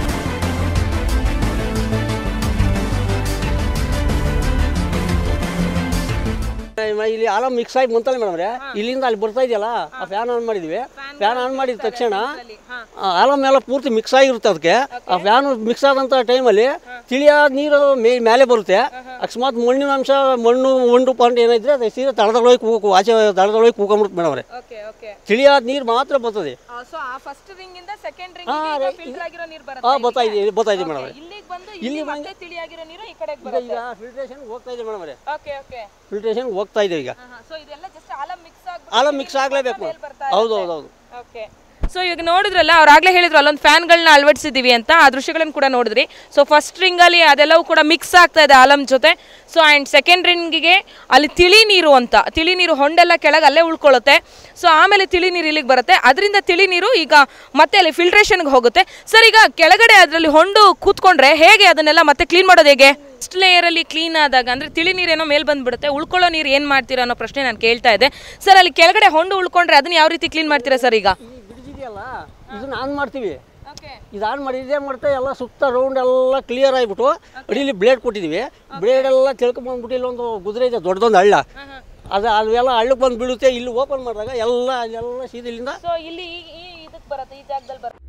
Speaker 2: ಇಲ್ಲಿ ಆಲಮ್ ಮಿಕ್ಸ್ ಆಗಿ ಬಂತಲ್ಲ ಮೇಡಮ್ರೆ ಇಲ್ಲಿಂದ ಅಲ್ಲಿ ಬರ್ತಾ ಇದೆಯಲ್ಲ ಆ ಫ್ಯಾನ್ ಆನ್ ಮಾಡಿದ್ವಿ ಫ್ಯಾನ್ ಆನ್ ಮಾಡಿದ ತಕ್ಷಣ ಆ ಆಲಮ್ ಎಲ್ಲ ಪೂರ್ತಿ ಮಿಕ್ಸ್ ಆಗಿರುತ್ತೆ ಅದಕ್ಕೆ ಆ ಫ್ಯಾನ್ ಮಿಕ್ಸ್ ಆದಂಥ ಟೈಮಲ್ಲಿ ತಿಳಿಯಾದ ನೀರು ಮೇ ಮೇಲೆ ಬರುತ್ತೆ ಅಕಸ್ಮಾತ್ ಮಣ್ಣಿನ ಅಂಶ ಮಣ್ಣು ಒಂಡು ಪಾಂಡ್ ಏನಿದ್ರೆ ಅದು ಸೀದಾ ತಳದೊಳಗೆ ಕೂಗು ಆಚೆ ತಳದೊಳಗೆ ಕೂಗೊಂಬಿಡುತ್ತೆ ಮೇಡಮ್ರೆ
Speaker 1: ಓಕೆ ಓಕೆ
Speaker 2: ತಿಳಿಯಾದ ನೀರು ಮಾತ್ರ ಬರ್ತದೆ
Speaker 1: ಸೊ ಆ ಫಸ್ಟ್ ರಿಂಗ್ ಇಂದ ಸೆಕೆಂಡ್
Speaker 2: ಹಾ,
Speaker 1: ರಿಂಗ್
Speaker 2: ರೈ-
Speaker 1: ಫಿಲ್ಟರ್ ಆಗಿರೋ ನೀರು
Speaker 2: ಹಾಂ ಬರ್ತಾ ಇದೆ ಬರ್ತಾ ಇದೆ ಮೇಡಮ್
Speaker 1: ಇಲ್ಲಿಗೆ ಬಂದು ಇಲ್ಲಿ ಮತ್ತೆ ತಿಳಿಯಾಗಿರೋ ನೀರು ಈ ಕಡೆಗೆ
Speaker 2: ಈಗ ಈಗ ಫಿಲ್ಟ್ರೇಷನ್ ಹೋಗ್ತಾ ಇದೆ ಮೇಡಮ್
Speaker 1: ಓಕೆ ಓಕೆ
Speaker 2: ಫಿಲ್ಟ್ರೇಷನ್ ಹೋಗ್ತಾ ಇದೆ ಈಗ
Speaker 1: ಸೊ ಇದೆಲ್ಲ just alum mix
Speaker 2: alum mix ಆಗಲೇಬೇಕು ಹೌದು ಹೌದು ಹೌದು
Speaker 1: ಓಕೆ ಸೊ ಈಗ ನೋಡಿದ್ರಲ್ಲ ಅವ್ರು ಆಗ್ಲೇ ಹೇಳಿದ್ರು ಅಲ್ಲೊಂದು ಫ್ಯಾನ್ಗಳನ್ನ ಅಳವಡಿಸಿದೀವಿ ಅಂತ ಆ ದೃಶ್ಯಗಳನ್ನು ಕೂಡ ನೋಡಿದ್ರಿ ಸೊ ಫಸ್ಟ್ ರಿಂಗಲ್ಲಿ ಅದೆಲ್ಲವೂ ಕೂಡ ಮಿಕ್ಸ್ ಆಗ್ತಾ ಇದೆ ಆಲಮ್ ಜೊತೆ ಸೊ ಆ್ಯಂಡ್ ಸೆಕೆಂಡ್ ರಿಂಗಿಗೆ ಅಲ್ಲಿ ತಿಳಿ ನೀರು ಅಂತ ತಿಳಿ ನೀರು ಹೊಂಡೆಲ್ಲ ಕೆಳಗೆ ಅಲ್ಲೇ ಉಳ್ಕೊಳ್ಳುತ್ತೆ ಸೊ ಆಮೇಲೆ ತಿಳಿ ನೀರು ಇಲ್ಲಿಗೆ ಬರುತ್ತೆ ಅದರಿಂದ ತಿಳಿ ನೀರು ಈಗ ಮತ್ತೆ ಅಲ್ಲಿ ಫಿಲ್ಟ್ರೇಷನ್ಗೆ ಹೋಗುತ್ತೆ ಸರ್ ಈಗ ಕೆಳಗಡೆ ಅದರಲ್ಲಿ ಹೊಂಡು ಕೂತ್ಕೊಂಡ್ರೆ ಹೇಗೆ ಅದನ್ನೆಲ್ಲ ಮತ್ತೆ ಕ್ಲೀನ್ ಮಾಡೋದು ಹೇಗೆ ಫಸ್ಟ್ ಲೇಯರಲ್ಲಿ ಕ್ಲೀನ್ ಆದಾಗ ಅಂದರೆ ತಿಳಿ ನೀರೇನೋ ಮೇಲೆ ಬಂದ್ಬಿಡುತ್ತೆ ಉಳ್ಕೊಳ್ಳೋ ನೀರು ಏನು ಮಾಡ್ತೀರಾ ಅನ್ನೋ ಪ್ರಶ್ನೆ ನಾನು ಕೇಳ್ತಾ ಇದ್ದೆ ಸರ್ ಅಲ್ಲಿ ಕೆಳಗಡೆ ಹೊಂಡು ಉಳ್ಕೊಂಡ್ರೆ ಅದನ್ನ ಯಾವ ರೀತಿ ಕ್ಲೀನ್ ಮಾಡ್ತೀರಾ ಸರ್ ಈಗ
Speaker 2: ಈ ಬಿಡಿಸಿದೆಯಲ್ಲ ಇದನ್ನ ಆನ್ ಮಾಡ್ತೀವಿ ಇದು ಆನ್ ಮಾಡಿ ಇದೇ ಮಾಡ್ತಾ ಎಲ್ಲ ಸುತ್ತ ರೌಂಡ್ ಎಲ್ಲ ಕ್ಲಿಯರ್ ಆಗಿಬಿಟ್ಟು ಅಡಿಲಿ ಬ್ಲೇಡ್ ಕೊಟ್ಟಿದ್ದೀವಿ ಬ್ಲೇಡ್ ಎಲ್ಲ ತಿಳ್ಕೊಂಬಂದ್ಬಿಟ್ಟು ಇಲ್ಲೊಂದು ಗುದ್ರೆ ಇದೆ ದೊಡ್ಡದೊಂದು ಹಳ್ಳ ಅದು ಅವೆಲ್ಲ ಹಳ್ಳಕ್ಕೆ ಬಂದು ಬೀಳುತ್ತೆ ಇಲ್ಲಿ ಓಪನ್ ಮಾಡಿದಾಗ ಎಲ್ಲ ಎಲ್ಲ ಸೀದಿಲಿಂದ
Speaker 1: ಸೊ ಇಲ್ಲಿ ಈ ಇದಕ್ಕೆ ಬರುತ್ತೆ ಈ ಜಾಗದಲ್ಲಿ ಬರುತ್ತೆ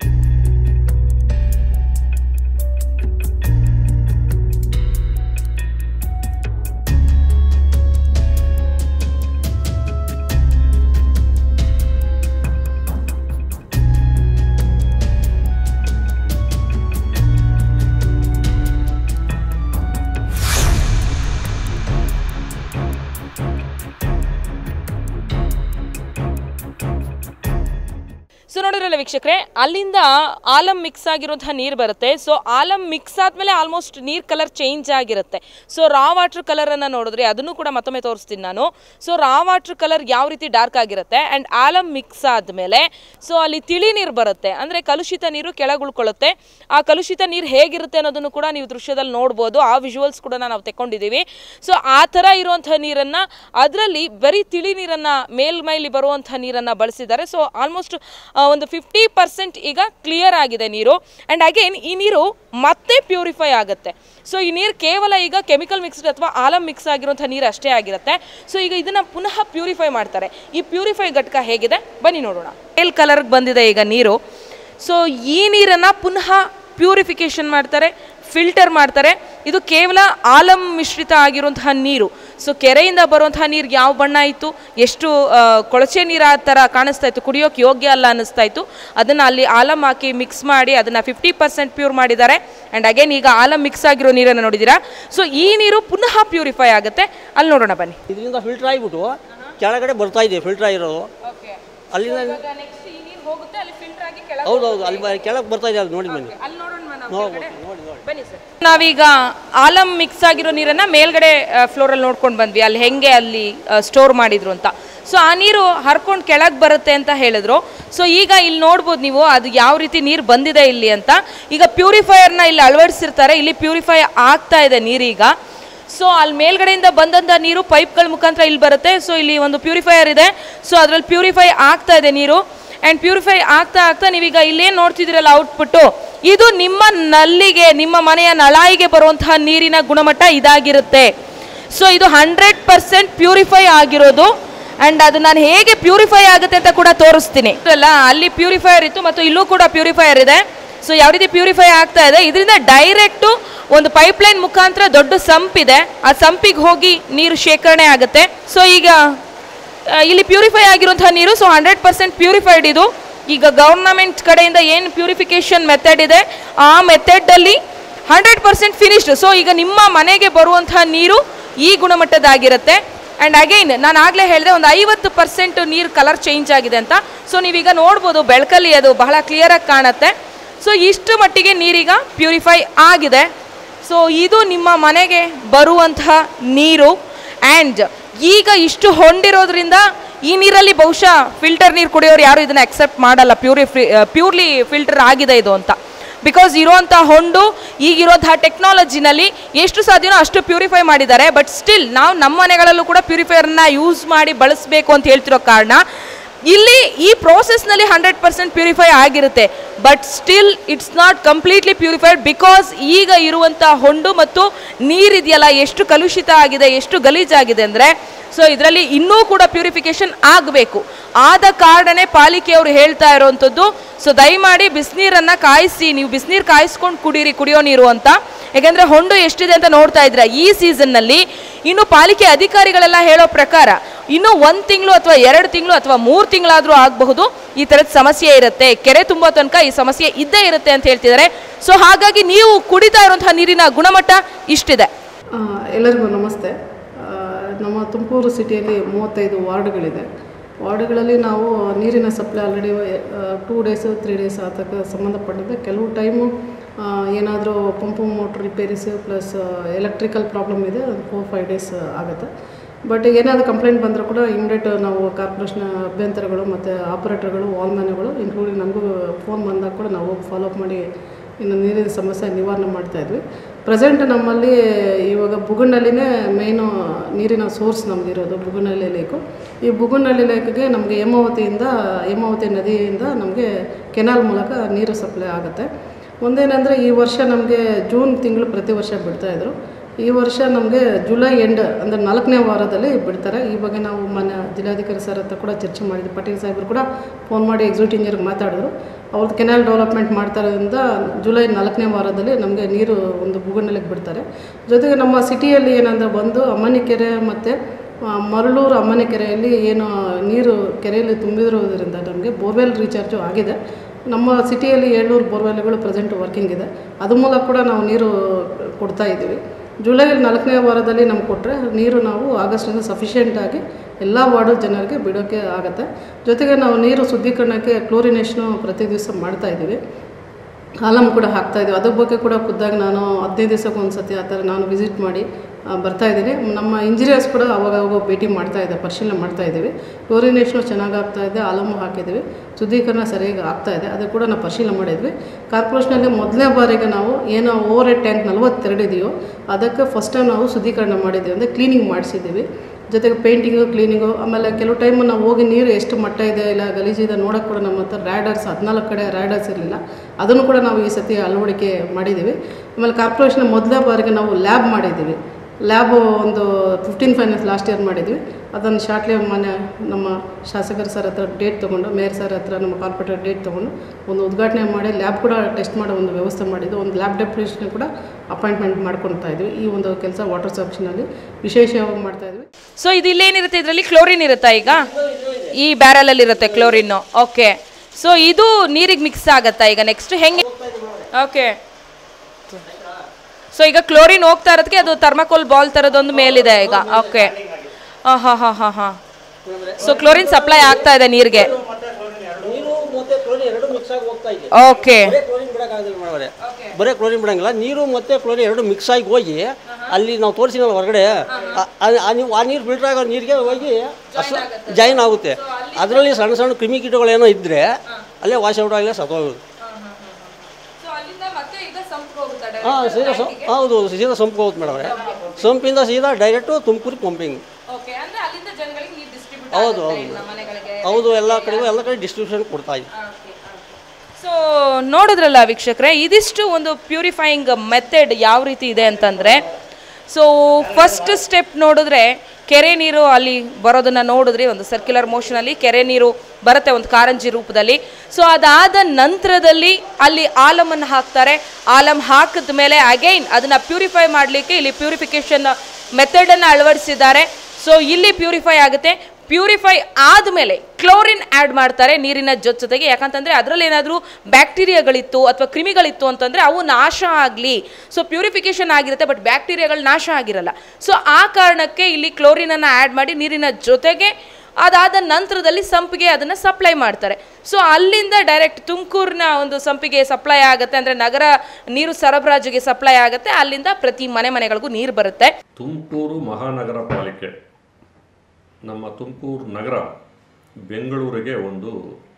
Speaker 1: ಸೊ ನೋಡಿದ್ರಲ್ಲ ವೀಕ್ಷಕರೇ ಅಲ್ಲಿಂದ ಆಲಮ್ ಮಿಕ್ಸ್ ಆಗಿರುವಂತಹ ನೀರು ಬರುತ್ತೆ ಸೊ ಆಲಮ್ ಮಿಕ್ಸ್ ಆದಮೇಲೆ ಆಲ್ಮೋಸ್ಟ್ ನೀರು ಕಲರ್ ಚೇಂಜ್ ಆಗಿರುತ್ತೆ ಸೊ ರಾ ವಾಟರ್ ಕಲರನ್ನು ನೋಡಿದ್ರೆ ಅದನ್ನು ಕೂಡ ಮತ್ತೊಮ್ಮೆ ತೋರಿಸ್ತೀನಿ ನಾನು ಸೊ ರಾ ವಾಟರ್ ಕಲರ್ ಯಾವ ರೀತಿ ಡಾರ್ಕ್ ಆಗಿರುತ್ತೆ ಆ್ಯಂಡ್ ಆಲಮ್ ಮಿಕ್ಸ್ ಆದಮೇಲೆ ಸೊ ಅಲ್ಲಿ ತಿಳಿ ನೀರು ಬರುತ್ತೆ ಅಂದರೆ ಕಲುಷಿತ ನೀರು ಕೆಳಗೆ ಉಳ್ಕೊಳ್ಳುತ್ತೆ ಆ ಕಲುಷಿತ ನೀರು ಹೇಗಿರುತ್ತೆ ಅನ್ನೋದನ್ನು ಕೂಡ ನೀವು ದೃಶ್ಯದಲ್ಲಿ ನೋಡ್ಬೋದು ಆ ವಿಜುವಲ್ಸ್ ಕೂಡ ನಾವು ತೆಕ್ಕೊಂಡಿದ್ದೀವಿ ಸೊ ಆ ಥರ ಇರುವಂಥ ನೀರನ್ನು ಅದರಲ್ಲಿ ಬರೀ ತಿಳಿ ನೀರನ್ನು ಮೇಲ್ಮೈಲಿ ಬರುವಂಥ ನೀರನ್ನು ಬಳಸಿದ್ದಾರೆ ಸೊ ಆಲ್ಮೋಸ್ಟ್ ಒಂದು ಫಿಫ್ಟಿ ಪರ್ಸೆಂಟ್ ಈಗ ಕ್ಲಿಯರ್ ಆಗಿದೆ ನೀರು ಆ್ಯಂಡ್ ಅಗೇನ್ ಈ ನೀರು ಮತ್ತೆ ಪ್ಯೂರಿಫೈ ಆಗುತ್ತೆ ಸೊ ಈ ನೀರು ಕೇವಲ ಈಗ ಕೆಮಿಕಲ್ ಮಿಕ್ಸ್ಡ್ ಅಥವಾ ಆಲಮ್ ಮಿಕ್ಸ್ ಆಗಿರುವಂಥ ನೀರು ಅಷ್ಟೇ ಆಗಿರುತ್ತೆ ಸೊ ಈಗ ಇದನ್ನು ಪುನಃ ಪ್ಯೂರಿಫೈ ಮಾಡ್ತಾರೆ ಈ ಪ್ಯೂರಿಫೈ ಘಟಕ ಹೇಗಿದೆ ಬನ್ನಿ ನೋಡೋಣ ಏಲ್ ಕಲರ್ಗೆ ಬಂದಿದೆ ಈಗ ನೀರು ಸೊ ಈ ನೀರನ್ನು ಪುನಃ ಪ್ಯೂರಿಫಿಕೇಷನ್ ಮಾಡ್ತಾರೆ ಫಿಲ್ಟರ್ ಮಾಡ್ತಾರೆ ಇದು ಕೇವಲ ಆಲಂ ಮಿಶ್ರಿತ ಆಗಿರುವಂತಹ ನೀರು ಸೊ ಕೆರೆಯಿಂದ ಬರುವಂತಹ ನೀರು ಯಾವ ಬಣ್ಣ ಇತ್ತು ಎಷ್ಟು ಆ, ಕೊಳಚೆ ನೀರ ಥರ ಕಾಣಿಸ್ತಾ ಇತ್ತು ಕುಡಿಯೋಕೆ ಯೋಗ್ಯ ಅಲ್ಲ ಅನ್ನಿಸ್ತಾ ಇತ್ತು ಅದನ್ನು ಅಲ್ಲಿ ಆಲಂ ಹಾಕಿ ಮಿಕ್ಸ್ ಮಾಡಿ ಅದನ್ನು ಫಿಫ್ಟಿ ಪರ್ಸೆಂಟ್ ಪ್ಯೂರ್ ಮಾಡಿದ್ದಾರೆ ಆ್ಯಂಡ್ ಅಗೇನ್ ಈಗ ಆಲಂ ಮಿಕ್ಸ್ ಆಗಿರೋ ನೀರನ್ನು ನೋಡಿದ್ದೀರಾ ಸೊ ಈ ನೀರು ಪುನಃ ಪ್ಯೂರಿಫೈ ಆಗುತ್ತೆ ಅಲ್ಲಿ ನೋಡೋಣ ಬನ್ನಿ
Speaker 2: ಇದರಿಂದ ಫಿಲ್ಟರ್ ಆಗಿಬಿಟ್ಟು ಕೆಳಗಡೆ ಬರ್ತಾ ಇದೆ ಫಿಲ್ಟರ್ ಆಗಿರೋದು ಅಲ್ಲಿಂದ
Speaker 1: ನೆಕ್ಸ್ಟ್ ಈ ನೀರು ಹೋಗುತ್ತೆ ಅಲ್ಲಿ ಫಿಲ್ಟರ್ ಆಗಿ
Speaker 2: ಹೌದು ಹೌದು ಅಲ್ಲಿ ಬ- ಕೆಳಗೆ ಬರ್ತಾ ಇದೆ ಅದು ನೋಡಿ ಬನ್ನಿ
Speaker 1: ಅಲ್ಲಿ ನೋಡೋಣ
Speaker 2: ನೋಡಿ ನೋಡಿ ನೋಡಿ
Speaker 1: ಬನ್ನಿ ಸರ್ ನಾವೀಗ ಆಲಂ ಮಿಕ್ಸ್ ಆಗಿರೋ ನೀರನ್ನ ಮೇಲ್ಗಡೆ ಫ್ಲೋರಲ್ಲಿ ನೋಡ್ಕೊಂಡು ಬಂದ್ವಿ ಅಲ್ಲಿ ಹೆಂಗೆ ಅಲ್ಲಿ ಸ್ಟೋರ್ ಮಾಡಿದ್ರು ಅಂತ ಸೊ ಆ ನೀರು ಹರ್ಕೊಂಡು ಕೆಳಗೆ ಬರುತ್ತೆ ಅಂತ ಹೇಳಿದ್ರು ಸೊ ಈಗ ಇಲ್ಲಿ ನೋಡ್ಬೋದು ನೀವು ಅದು ಯಾವ ರೀತಿ ನೀರು ಬಂದಿದೆ ಇಲ್ಲಿ ಅಂತ ಈಗ ಪ್ಯೂರಿಫೈಯರ್ನ ಇಲ್ಲಿ ಅಳವಡಿಸಿರ್ತಾರೆ ಇಲ್ಲಿ ಪ್ಯೂರಿಫೈ ಆಗ್ತಾ ಇದೆ ನೀರೀಗ ಸೊ ಅಲ್ಲಿ ಮೇಲ್ಗಡೆಯಿಂದ ಬಂದಂಥ ನೀರು ಪೈಪ್ಗಳ ಮುಖಾಂತರ ಇಲ್ಲಿ ಬರುತ್ತೆ ಸೊ ಇಲ್ಲಿ ಒಂದು ಪ್ಯೂರಿಫೈಯರ್ ಇದೆ ಸೊ ಅದರಲ್ಲಿ ಪ್ಯೂರಿಫೈ ಆಗ್ತಾ ಇದೆ ನೀರು ಆ್ಯಂಡ್ ಪ್ಯೂರಿಫೈ ಆಗ್ತಾ ಆಗ್ತಾ ನೀವೀಗ ಇಲ್ಲೇನು ನೋಡ್ತಿದ್ದೀರಲ್ಲ ಔಟ್ಪುಟ್ಟು ಇದು ನಿಮ್ಮ ನಲ್ಲಿಗೆ ನಿಮ್ಮ ಮನೆಯ ನಳಾಯಿಗೆ ಬರುವಂತಹ ನೀರಿನ ಗುಣಮಟ್ಟ ಇದಾಗಿರುತ್ತೆ ಸೊ ಇದು ಹಂಡ್ರೆಡ್ ಪರ್ಸೆಂಟ್ ಪ್ಯೂರಿಫೈ ಆಗಿರೋದು ಆ್ಯಂಡ್ ಅದು ನಾನು ಹೇಗೆ ಪ್ಯೂರಿಫೈ ಆಗುತ್ತೆ ಅಂತ ಕೂಡ ತೋರಿಸ್ತೀನಿ ಅಲ್ಲ ಅಲ್ಲಿ ಪ್ಯೂರಿಫೈಯರ್ ಇತ್ತು ಮತ್ತು ಇಲ್ಲೂ ಕೂಡ ಪ್ಯೂರಿಫೈಯರ್ ಇದೆ ಸೊ ಯಾವ ರೀತಿ ಪ್ಯೂರಿಫೈ ಆಗ್ತಾ ಇದೆ ಇದರಿಂದ ಡೈರೆಕ್ಟು ಒಂದು ಪೈಪ್ಲೈನ್ ಮುಖಾಂತರ ದೊಡ್ಡ ಸಂಪ್ ಇದೆ ಆ ಸಂಪಿಗೆ ಹೋಗಿ ನೀರು ಶೇಖರಣೆ ಆಗುತ್ತೆ ಸೊ ಈಗ ಆ, ಇಲ್ಲಿ ಪ್ಯೂರಿಫೈ ಆಗಿರುವಂತಹ ನೀರು ಸೊ ಹಂಡ್ರೆಡ್ ಪರ್ಸೆಂಟ್ ಪ್ಯೂರಿಫೈಡ್ ಇದು ಈಗ ಗೌರ್ನಮೆಂಟ್ ಕಡೆಯಿಂದ ಏನು ಪ್ಯೂರಿಫಿಕೇಶನ್ ಮೆಥಡ್ ಇದೆ ಆ ಮೆಥಡಲ್ಲಿ ಹಂಡ್ರೆಡ್ ಪರ್ಸೆಂಟ್ ಫಿನಿಶ್ಡ್ ಸೊ ಈಗ ನಿಮ್ಮ ಮನೆಗೆ ಬರುವಂತಹ ನೀರು ಈ ಗುಣಮಟ್ಟದಾಗಿರುತ್ತೆ ಆ್ಯಂಡ್ ಅಗೈನ್ ನಾನು ಆಗಲೇ ಹೇಳಿದೆ ಒಂದು ಐವತ್ತು ಪರ್ಸೆಂಟ್ ನೀರು ಕಲರ್ ಚೇಂಜ್ ಆಗಿದೆ ಅಂತ ಸೊ ನೀವೀಗ ನೋಡ್ಬೋದು ಬೆಳಕಲ್ಲಿ ಅದು ಬಹಳ ಕ್ಲಿಯರಾಗಿ ಕಾಣುತ್ತೆ ಸೊ ಇಷ್ಟು ಮಟ್ಟಿಗೆ ನೀರೀಗ ಪ್ಯೂರಿಫೈ ಆಗಿದೆ ಸೊ ಇದು ನಿಮ್ಮ ಮನೆಗೆ ಬರುವಂತಹ ನೀರು ಆ್ಯಂಡ್ ಈಗ ಇಷ್ಟು ಹೊಂಡಿರೋದ್ರಿಂದ ಈ ನೀರಲ್ಲಿ ಬಹುಶಃ ಫಿಲ್ಟರ್ ನೀರು ಕುಡಿಯೋರು ಯಾರು ಇದನ್ನ ಅಕ್ಸೆಪ್ಟ್ ಮಾಡಲ್ಲ ಪ್ಯೂರಿಫಿ ಪ್ಯೂರ್ಲಿ ಫಿಲ್ಟರ್ ಆಗಿದೆ ಇದು ಅಂತ ಬಿಕಾಸ್ ಇರುವಂಥ ಹೊಂಡು ಈಗಿರುವಂತಹ ಟೆಕ್ನಾಲಜಿನಲ್ಲಿ ಎಷ್ಟು ಸಾಧ್ಯನೋ ಅಷ್ಟು ಪ್ಯೂರಿಫೈ ಮಾಡಿದ್ದಾರೆ ಬಟ್ ಸ್ಟಿಲ್ ನಾವು ನಮ್ಮ ಮನೆಗಳಲ್ಲೂ ಕೂಡ ಪ್ಯೂರಿಫೈಯರ್ನ ಯೂಸ್ ಮಾಡಿ ಬಳಸಬೇಕು ಅಂತ ಹೇಳ್ತಿರೋ ಕಾರಣ ಇಲ್ಲಿ ಈ ಪ್ರೋಸೆಸ್ನಲ್ಲಿ ಹಂಡ್ರೆಡ್ ಪರ್ಸೆಂಟ್ ಪ್ಯೂರಿಫೈ ಆಗಿರುತ್ತೆ but still it's not completely purified because ಈಗ ಇರುವಂಥ ಹೊಂಡು ಮತ್ತು ನೀರಿದೆಯಲ್ಲ ಎಷ್ಟು ಕಲುಷಿತ ಆಗಿದೆ ಎಷ್ಟು ಗಲೀಜಾಗಿದೆ ಅಂದರೆ ಸೊ ಇದರಲ್ಲಿ ಇನ್ನೂ ಕೂಡ ಪ್ಯೂರಿಫಿಕೇಶನ್ ಆಗಬೇಕು ಆದ ಕಾರಣನೇ ಪಾಲಿಕೆಯವರು ಹೇಳ್ತಾ ಇರೋವಂಥದ್ದು ಸೊ ದಯಮಾಡಿ ಬಿಸಿನೀರನ್ನು ಕಾಯಿಸಿ ನೀವು ಬಿಸಿನೀರು ಕಾಯಿಸ್ಕೊಂಡು ಕುಡೀರಿ ಕುಡಿಯೋ ನೀರು ಅಂತ ಯಾಕೆಂದರೆ ಹೊಂಡು ಎಷ್ಟಿದೆ ಅಂತ ನೋಡ್ತಾ ಇದ್ರ ಈ ಸೀಸನ್ನಲ್ಲಿ ಇನ್ನು ಪಾಲಿಕೆ ಅಧಿಕಾರಿಗಳೆಲ್ಲ ಹೇಳೋ ಪ್ರಕಾರ ಇನ್ನು ಒಂದು ತಿಂಗಳು ಅಥವಾ ಎರಡು ತಿಂಗಳು ಅಥವಾ ಮೂರು ತಿಂಗಳಾದರೂ ಆಗಬಹುದು ಈ ಥರದ ಸಮಸ್ಯೆ ಇರುತ್ತೆ ಕೆರೆ ತುಂಬೋ ತನಕ ಈ ಸಮಸ್ಯೆ ಇದ್ದೇ ಇರುತ್ತೆ ಅಂತ ಹೇಳ್ತಿದ್ದಾರೆ ಸೊ ಹಾಗಾಗಿ ನೀವು ಕುಡಿತಾ ಇರುವಂತಹ ನೀರಿನ ಗುಣಮಟ್ಟ ಇಷ್ಟಿದೆ
Speaker 5: ಆ, ಎಲ್ಲರಿಗೂ ನಮಸ್ತೆ ಆ, ನಮ್ಮ ತುಮಕೂರು ಸಿಟಿಯಲ್ಲಿ ಮೂವತ್ತೈದು ವಾರ್ಡ್ಗಳಿದೆ ವಾರ್ಡ್ಗಳಲ್ಲಿ ನಾವು ನೀರಿನ supply already two days three days ಅದಕ್ಕೆ ಸಂಬಂಧಪಟ್ಟಂತೆ ಕೆಲವು ಟೈಮು ಏನಾದರೂ pump motor repairs plus electrical problem ಇದೆ ಅದು ಫೋರ್ ಫೈವ್ ಡೇಸ್ ಆಗುತ್ತೆ ಬಟ್ ಏನಾದರೂ ಕಂಪ್ಲೇಂಟ್ ಬಂದರೂ ಕೂಡ ಇಮಿಡಿಯೇಟ್ ನಾವು ಕಾರ್ಪೊರೇಷನ್ ಅಭ್ಯಂತರಗಳು ಮತ್ತು ಆಪರೇಟರ್ಗಳು ವಾಲ್ಮ್ಯಾನ್ಗಳು ಇನ್ಕ್ಲೂಡಿಂಗ್ ನನಗೂ ಫೋನ್ ಬಂದಾಗ ಕೂಡ ನಾವು ಫಾಲೋ ಅಪ್ ಮಾಡಿ ಇನ್ನು ನೀರಿನ ಸಮಸ್ಯೆ ನಿವಾರಣೆ ಮಾಡ್ತಾಯಿದ್ವಿ ಪ್ರೆಸೆಂಟ್ ನಮ್ಮಲ್ಲಿ ಇವಾಗ ಬುಗುನಳ್ಳಿನೇ ಮೇಯ್ನು ನೀರಿನ ಸೋರ್ಸ್ ನಮಗಿರೋದು ಬುಗುನಳ್ಳಿ ಲೇಕು ಈ ಬುಗುನಳ್ಳಿ ಲೇಕ್ಗೆ ನಮಗೆ ಹೇಮಾವತಿಯಿಂದ ಹೇಮಾವತಿ ನದಿಯಿಂದ ನಮಗೆ ಕೆನಾಲ್ ಮೂಲಕ ನೀರು ಸಪ್ಲೈ ಆಗುತ್ತೆ ಒಂದೇನೆಂದರೆ ಈ ವರ್ಷ ನಮಗೆ ಜೂನ್ ತಿಂಗಳು ಪ್ರತಿ ವರ್ಷ ಬಿಡ್ತಾಯಿದ್ರು ಈ ವರ್ಷ ನಮಗೆ ಜುಲೈ ಎಂಡ್ ಅಂದರೆ ನಾಲ್ಕನೇ ವಾರದಲ್ಲಿ ಬಿಡ್ತಾರೆ ಈ ಬಗ್ಗೆ ನಾವು ಮನೆ ಜಿಲ್ಲಾಧಿಕಾರಿ ಸರ್ ಹತ್ರ ಕೂಡ ಚರ್ಚೆ ಮಾಡಿದ್ವಿ ಪಾಟೀಲ್ ಸಾಹೇಬರು ಕೂಡ ಫೋನ್ ಮಾಡಿ ಎಕ್ಸಿಕ್ಯೂಟಿವ್ ಇಂಜಿನಿಯರ್ಗೆ ಮಾತಾಡಿದ್ರು ಅವ್ರದ್ದು ಕೆನಾಲ್ ಡೆವಲಪ್ಮೆಂಟ್ ಮಾಡ್ತಾ ಇರೋದ್ರಿಂದ ಜುಲೈ ನಾಲ್ಕನೇ ವಾರದಲ್ಲಿ ನಮಗೆ ನೀರು ಒಂದು ಬುಗುನಲ್ಲಿಗೆ ಬಿಡ್ತಾರೆ ಜೊತೆಗೆ ನಮ್ಮ ಸಿಟಿಯಲ್ಲಿ ಏನಂದರೆ ಬಂದು ಅಮ್ಮನಿಕೆರೆ ಮತ್ತು ಆ, ಮರಳೂರು ಅಮ್ಮನಕೆರೆಯಲ್ಲಿ ಏನು ನೀರು ಕೆರೆಯಲ್ಲಿ ತುಂಬಿರೋದ್ರಿಂದ ನಮಗೆ ಬೋರ್ವೆಲ್ ರೀಚಾರ್ಜು ಆಗಿದೆ ನಮ್ಮ ಸಿಟಿಯಲ್ಲಿ ಏಳ್ನೂರು ಬೋರ್ವೆಲ್ಗಳು ಪ್ರೆಸೆಂಟ್ ವರ್ಕಿಂಗ್ ಇದೆ ಅದು ಮೂಲಕ ಕೂಡ ನಾವು ನೀರು ಕೊಡ್ತಾ ಇದ್ದೀವಿ ಜುಲೈ ನಾಲ್ಕನೇ ವಾರದಲ್ಲಿ ನಮ್ಗೆ ಕೊಟ್ಟರೆ ನೀರು ನಾವು ಆಗಸ್ಟಿಂದ ಸಫಿಷಿಯೆಂಟಾಗಿ ಎಲ್ಲ ವಾರ್ಡು ಜನರಿಗೆ ಬಿಡೋಕ್ಕೆ ಆಗುತ್ತೆ ಜೊತೆಗೆ ನಾವು ನೀರು ಶುದ್ಧೀಕರಣಕ್ಕೆ ಕ್ಲೋರಿನೇಷನು ಪ್ರತಿ ದಿವಸ ಮಾಡ್ತಾ ಇದ್ದೀವಿ ಕಾಲಮ್ ಕೂಡ ಹಾಕ್ತಾ ಇದ್ದೀವಿ ಅದ್ರ ಬಗ್ಗೆ ಕೂಡ ಖುದ್ದಾಗಿ ನಾನು ಹದಿನೈದು ದಿವಸಕ್ಕೆ ಒಂದು ಸತಿ ಆ ಥರ ನಾನು ವಿಸಿಟ್ ಮಾಡಿ ಆ, ಬರ್ತಾ ಇದ್ದೀನಿ ನಮ್ಮ ಇಂಜಿನಿಯರ್ಸ್ ಕೂಡ ಅವಾಗ ಅವಾಗ ಭೇಟಿ ಮಾಡ್ತಾ ಇದೆ ಪರಿಶೀಲನೆ ಮಾಡ್ತಾ ಇದ್ದೀವಿ ಕ್ಲೋರಿನೇಷನು ಚೆನ್ನಾಗಿ ಆಗ್ತಾ ಇದೆ ಆಲಮು ಹಾಕಿದ್ದೀವಿ ಶುದ್ಧೀಕರಣ ಸರಿಯಾಗಿ ಆಗ್ತಾ ಇದೆ ಅದು ಕೂಡ ನಾವು ಪರಿಶೀಲನೆ ಮಾಡಿದ್ವಿ ಕಾರ್ಪೊರೇಷನಲ್ಲಿ ಮೊದಲನೇ ಬಾರಿಗೆ ನಾವು ಏನೋ ಓವರ್ ಹೆಡ್ ಟ್ಯಾಂಕ್ ನಲ್ವತ್ತೆರಡು ಇದೆಯೋ ಅದಕ್ಕೆ ಫಸ್ಟ್ ಟೈಮ್ ನಾವು ಶುದ್ಧೀಕರಣ ಮಾಡಿದ್ದೀವಿ ಅಂದರೆ ಕ್ಲೀನಿಂಗ್ ಮಾಡಿಸಿದ್ದೀವಿ ಜೊತೆಗೆ ಪೇಂಟಿಂಗು ಕ್ಲೀನಿಂಗು ಆಮೇಲೆ ಕೆಲವು ಟೈಮ್ ನಾವು ಹೋಗಿ ನೀರು ಎಷ್ಟು ಮಟ್ಟ ಇದೆ ಇಲ್ಲ ಗಲೀಜಿದೆ ನೋಡೋಕೆ ಕೂಡ ನಮ್ಮ ಹತ್ರ ರ್ಯಾಡರ್ಸ್ ಹದಿನಾಲ್ಕು ಕಡೆ ರ್ಯಾಡರ್ಸ್ ಇರಲಿಲ್ಲ ಅದನ್ನು ಕೂಡ ನಾವು ಈ ಸತಿ ಅಳವಡಿಕೆ ಮಾಡಿದ್ದೀವಿ ಆಮೇಲೆ ಕಾರ್ಪೊರೇಷನ್ ಮೊದಲನೇ ಬಾರಿಗೆ ನಾವು ಲ್ಯಾಬ್ ಮಾಡಿದ್ದೀವಿ ಲ್ಯಾಬು ಒಂದು ಫಿಫ್ಟೀನ್ ಫೈನಾನ್ಸ್ ಲಾಸ್ಟ್ ಇಯರ್ ಮಾಡಿದ್ವಿ ಅದನ್ನು ಶಾರ್ಟ್ಲಿ ಮೊನ್ನೆ ನಮ್ಮ ಶಾಸಕರ ಸರ್ ಹತ್ರ ಡೇಟ್ ತೊಗೊಂಡು ಮೇಯರ್ ಸರ್ ಹತ್ರ ನಮ್ಮ ಕಾರ್ಪೊರೇಟರ್ ಡೇಟ್ ತೊಗೊಂಡು ಒಂದು ಉದ್ಘಾಟನೆ ಮಾಡಿ ಲ್ಯಾಬ್ ಕೂಡ ಟೆಸ್ಟ್ ಮಾಡೋ ಒಂದು ವ್ಯವಸ್ಥೆ ಮಾಡಿದ್ದು ಒಂದು ಲ್ಯಾಬ್ ಡೆಪ್ಯುಟೇಷನ್ ಕೂಡ ಅಪಾಯಿಂಟ್ಮೆಂಟ್ ಮಾಡ್ಕೊಳ್ತಾ ಇದ್ವಿ ಈ ಒಂದು ಕೆಲಸ ವಾಟರ್ ಸಬ್ಷನಲ್ಲಿ ವಿಶೇಷವಾಗಿ ಮಾಡ್ತಾ ಇದ್ವಿ
Speaker 1: ಸೊ ಇದು ಇಲ್ಲೇನಿರುತ್ತೆ ಇದರಲ್ಲಿ ಕ್ಲೋರಿನ್ ಇರುತ್ತಾ ಈಗ ಈ ಬ್ಯಾರಲಲ್ಲಿ ಇರುತ್ತೆ ಕ್ಲೋರಿನ್ ಓಕೆ ಸೊ ಇದು ನೀರಿಗೆ ಮಿಕ್ಸ್ ಆಗತ್ತಾ ಈಗ ನೆಕ್ಸ್ಟ್ ಹೆಂಗೆ ಓಕೆ ಸೊ ಈಗ ಕ್ಲೋರಿನ್ ಹೋಗ್ತಾ ಇರೋದಕ್ಕೆ ಅದು ಥರ್ಮಾಕೋಲ್ ಬಾಲ್ ಥರದೊಂದು ಮೇಲಿದೆ ಈಗ ಓಕೆ ಹಾಂ ಹಾಂ ಹಾಂ ಹಾಂ ಹಾಂ ಸೊ ಕ್ಲೋರಿನ್ ಸಪ್ಲೈ ಆಗ್ತಾ ಇದೆ ನೀರಿಗೆ
Speaker 2: ನೀರು ಮತ್ತೆ ಕ್ಲೋರಿನ್ ಎರಡು ಮಿಕ್ಸ್ ಆಗಿ ಹೋಗ್ತಾ ಇದೆ
Speaker 1: ಓಕೆ
Speaker 2: ಬರೇ ಕ್ಲೋರಿನ್ ಬಿಡಕ್ಕಾಗಲ್ಲ ಮಾಡವ್ರೆ ಬರೇ ಕ್ಲೋರಿನ್ ಬಿಡಂಗಿಲ್ಲ ನೀರು ಮತ್ತೆ ಕ್ಲೋರಿನ್ ಎರಡು ಮಿಕ್ಸ್ ಆಗಿ ಹೋಗಿ ಅಲ್ಲಿ ನಾವು ತೋರಿಸಿನಲ್ಲ ಹೊರಗಡೆ ಆ- ಆ- ಆ ನೀವು ಆ ನೀರು ಫಿಲ್ಟರ್ ಆಗೋ ನೀರಿಗೆ ಹೋಗಿ ಜಾಯಿನ್ ಆಗುತ್ತೆ ಅದರಲ್ಲಿ ಸಣ್ಣ ಸಣ್ಣ ಕ್ರಿಮಿ ಕೀಟಗಳೇನೋ ಇದ್ದರೆ ಅಲ್ಲೇ ವಾಶ್ ಔಟ್ ಆಗಲೇ ಸತ್ತೋಗೋದು ಹಾಂ ಸೀದಾ ಸಂ ಹೌದು ಸೀದಾ ಸಂಪಿಗೆ ಹೋಗುತ್ತೆ ಮೇಡಮ್ ಸಂಪಿಂದ ಸೀದಾ ಡೈರೆಕ್ಟು ತುಮಕೂರು ಪಂಪಿಂಗ್ ಹೌದು ಹೌದು ಹೌದು ಎಲ್ಲ ಕಡೆಗೂ ಎಲ್ಲ ಕಡೆ ಡಿಸ್ಟ್ರಿಬ್ಯೂಷನ್ ಕೊಡ್ತಾ ಇದೆ
Speaker 1: ಸೊ ನೋಡಿದ್ರಲ್ಲ ವೀಕ್ಷಕರೇ ಇದಿಷ್ಟು ಒಂದು ಪ್ಯೂರಿಫೈಯಿಂಗ್ ಮೆಥಡ್ ಯಾವ ರೀತಿ ಇದೆ ಅಂತಂದರೆ ಸೊ ಫಸ್ಟ್ ಸ್ಟೆಪ್ ನೋಡಿದ್ರೆ ಕೆರೆ ನೀರು ಅಲ್ಲಿ ಬರೋದನ್ನ ನೋಡಿದ್ರಿ ಒಂದು ಸರ್ಕ್ಯುಲರ್ ಮೋಷನಲ್ಲಿ ಕೆರೆ ನೀರು ಬರುತ್ತೆ ಒಂದು ಕಾರಂಜಿ ರೂಪದಲ್ಲಿ ಸೊ ಅದಾದ ನಂತರದಲ್ಲಿ ಅಲ್ಲಿ ಆಲಮನ್ನು ಹಾಕ್ತಾರೆ ಆಲಮ್ ಹಾಕಿದ ಮೇಲೆ ಅಗೈನ್ ಅದನ್ನ ಪ್ಯೂರಿಫೈ ಮಾಡಲಿಕ್ಕೆ ಇಲ್ಲಿ ಪ್ಯೂರಿಫಿಕೇಶನ್ ಮೆಥಡನ್ನು ಅಳವಡಿಸಿದ್ದಾರೆ ಸೊ ಇಲ್ಲಿ ಪ್ಯೂರಿಫೈ ಆಗುತ್ತೆ ಪ್ಯೂರಿಫೈ ಆದಮೇಲೆ ಕ್ಲೋರಿನ್ ಆ್ಯಡ್ ಮಾಡ್ತಾರೆ ನೀರಿನ ಜೊತೆಗೆ ಯಾಕಂತಂದರೆ ಅದರಲ್ಲಿ ಏನಾದರೂ ಬ್ಯಾಕ್ಟೀರಿಯಾಗಳಿತ್ತು ಅಥವಾ ಕ್ರಿಮಿಗಳಿತ್ತು ಅಂತಂದರೆ ಅವು ನಾಶ ಆಗಲಿ ಸೊ ಪ್ಯೂರಿಫಿಕೇಷನ್ ಆಗಿರುತ್ತೆ ಬಟ್ ಬ್ಯಾಕ್ಟೀರಿಯಾಗಳು ನಾಶ ಆಗಿರಲ್ಲ ಸೊ ಆ ಕಾರಣಕ್ಕೆ ಇಲ್ಲಿ ಕ್ಲೋರಿನನ್ನು ಆ್ಯಡ್ ಮಾಡಿ ನೀರಿನ ಜೊತೆಗೆ ಅದಾದ ನಂತರದಲ್ಲಿ ಸಂಪಿಗೆ ಅದನ್ನು ಸಪ್ಲೈ ಮಾಡ್ತಾರೆ ಸೊ ಅಲ್ಲಿಂದ ಡೈರೆಕ್ಟ್ ತುಮಕೂರಿನ ಒಂದು ಸಂಪಿಗೆ ಸಪ್ಲೈ ಆಗುತ್ತೆ ಅಂದರೆ ನಗರ ನೀರು ಸರಬರಾಜಿಗೆ ಸಪ್ಲೈ ಆಗುತ್ತೆ ಅಲ್ಲಿಂದ ಪ್ರತಿ ಮನೆ ಮನೆಗಳಿಗೂ ನೀರು ಬರುತ್ತೆ
Speaker 6: ತುಮಕೂರು ಮಹಾನಗರ ಪಾಲಿಕೆ ನಮ್ಮ ತುಮಕೂರು ನಗರ ಬೆಂಗಳೂರಿಗೆ ಒಂದು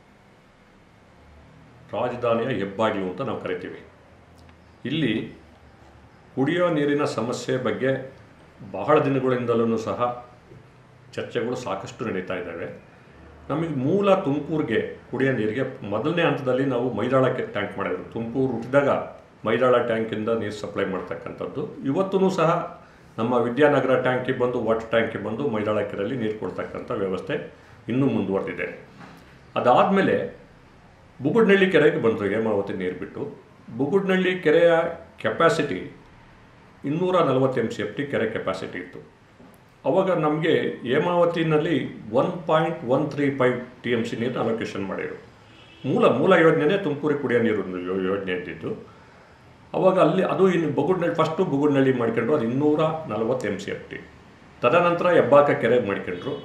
Speaker 6: ರಾಜಧಾನಿಯ ಹೆಬ್ಬಾಗಿಲು ಅಂತ ನಾವು ಕರಿತೀವಿ ಇಲ್ಲಿ ಕುಡಿಯೋ ನೀರಿನ ಸಮಸ್ಯೆ ಬಗ್ಗೆ ಬಹಳ ದಿನಗಳಿಂದಲೂ ಸಹ ಚರ್ಚೆಗಳು ಸಾಕಷ್ಟು ನಡೀತಾ ಇದ್ದಾವೆ ನಮಗೆ ಮೂಲ ತುಮಕೂರಿಗೆ ಕುಡಿಯೋ ನೀರಿಗೆ ಮೊದಲನೇ ಹಂತದಲ್ಲಿ ನಾವು ಮೈದಾಳಕ್ಕೆ ಟ್ಯಾಂಕ್ ಮಾಡಿದ್ರು ತುಮಕೂರು ಹುಟ್ಟಿದಾಗ ಮೈದಾಳ ಟ್ಯಾಂಕಿಂದ ನೀರು ಸಪ್ಲೈ ಮಾಡ್ತಕ್ಕಂಥದ್ದು ಇವತ್ತೂ ಸಹ ನಮ್ಮ ವಿದ್ಯಾನಗರ ಟ್ಯಾಂಕಿಗೆ ಬಂದು ವಾಟರ್ ಟ್ಯಾಂಕಿಗೆ ಬಂದು ಮೈದಾಳ ಕೆರೆಯಲ್ಲಿ ನೀರು ಕೊಡ್ತಕ್ಕಂಥ ವ್ಯವಸ್ಥೆ ಇನ್ನೂ ಮುಂದುವರೆದಿದೆ ಅದಾದಮೇಲೆ ಬುಗುಡ್ನಳ್ಳಿ ಕೆರೆಗೆ ಬಂದರು ಹೇಮಾವತಿ ನೀರು ಬಿಟ್ಟು ಬುಗುಡ್ನಳ್ಳಿ ಕೆರೆಯ ಕೆಪಾಸಿಟಿ ಇನ್ನೂರ ನಲವತ್ತು ಎಮ್ ಸಿ ಎಫ್ ಟಿ ಕೆರೆ ಕೆಪಾಸಿಟಿ ಇತ್ತು ಅವಾಗ ನಮಗೆ ಹೇಮಾವತಿನಲ್ಲಿ one point one three five T M C ನೀರನ್ನ ಅಲೋಕೇಶನ್ ಮಾಡಿದರು ಮೂಲ ಮೂಲ ಯೋಜನೆನೇ ತುಮಕೂರಿಗೆ ಕುಡಿಯೋ ನೀರು ಯೋ- ಯೋಜನೆ ಇದ್ದಿದ್ದು ಅವಾಗ ಅಲ್ಲಿ ಅದು ಇನ್ನು ಬಗುಡ್ನಳ್ಳಿ ಫಸ್ಟು ಬುಗುಡ್ನಳ್ಳಿ ಮಾಡ್ಕೊಂಡ್ರು ಅದು ಇನ್ನೂರ ನಲವತ್ತು ಎಮ್ ಸಿ ಎಫ್ ಟಿ ತದನಂತರ ಹೆಬ್ಬಾಕ ಕೆರೆಗೆ ಮಾಡ್ಕೊಂಡ್ರು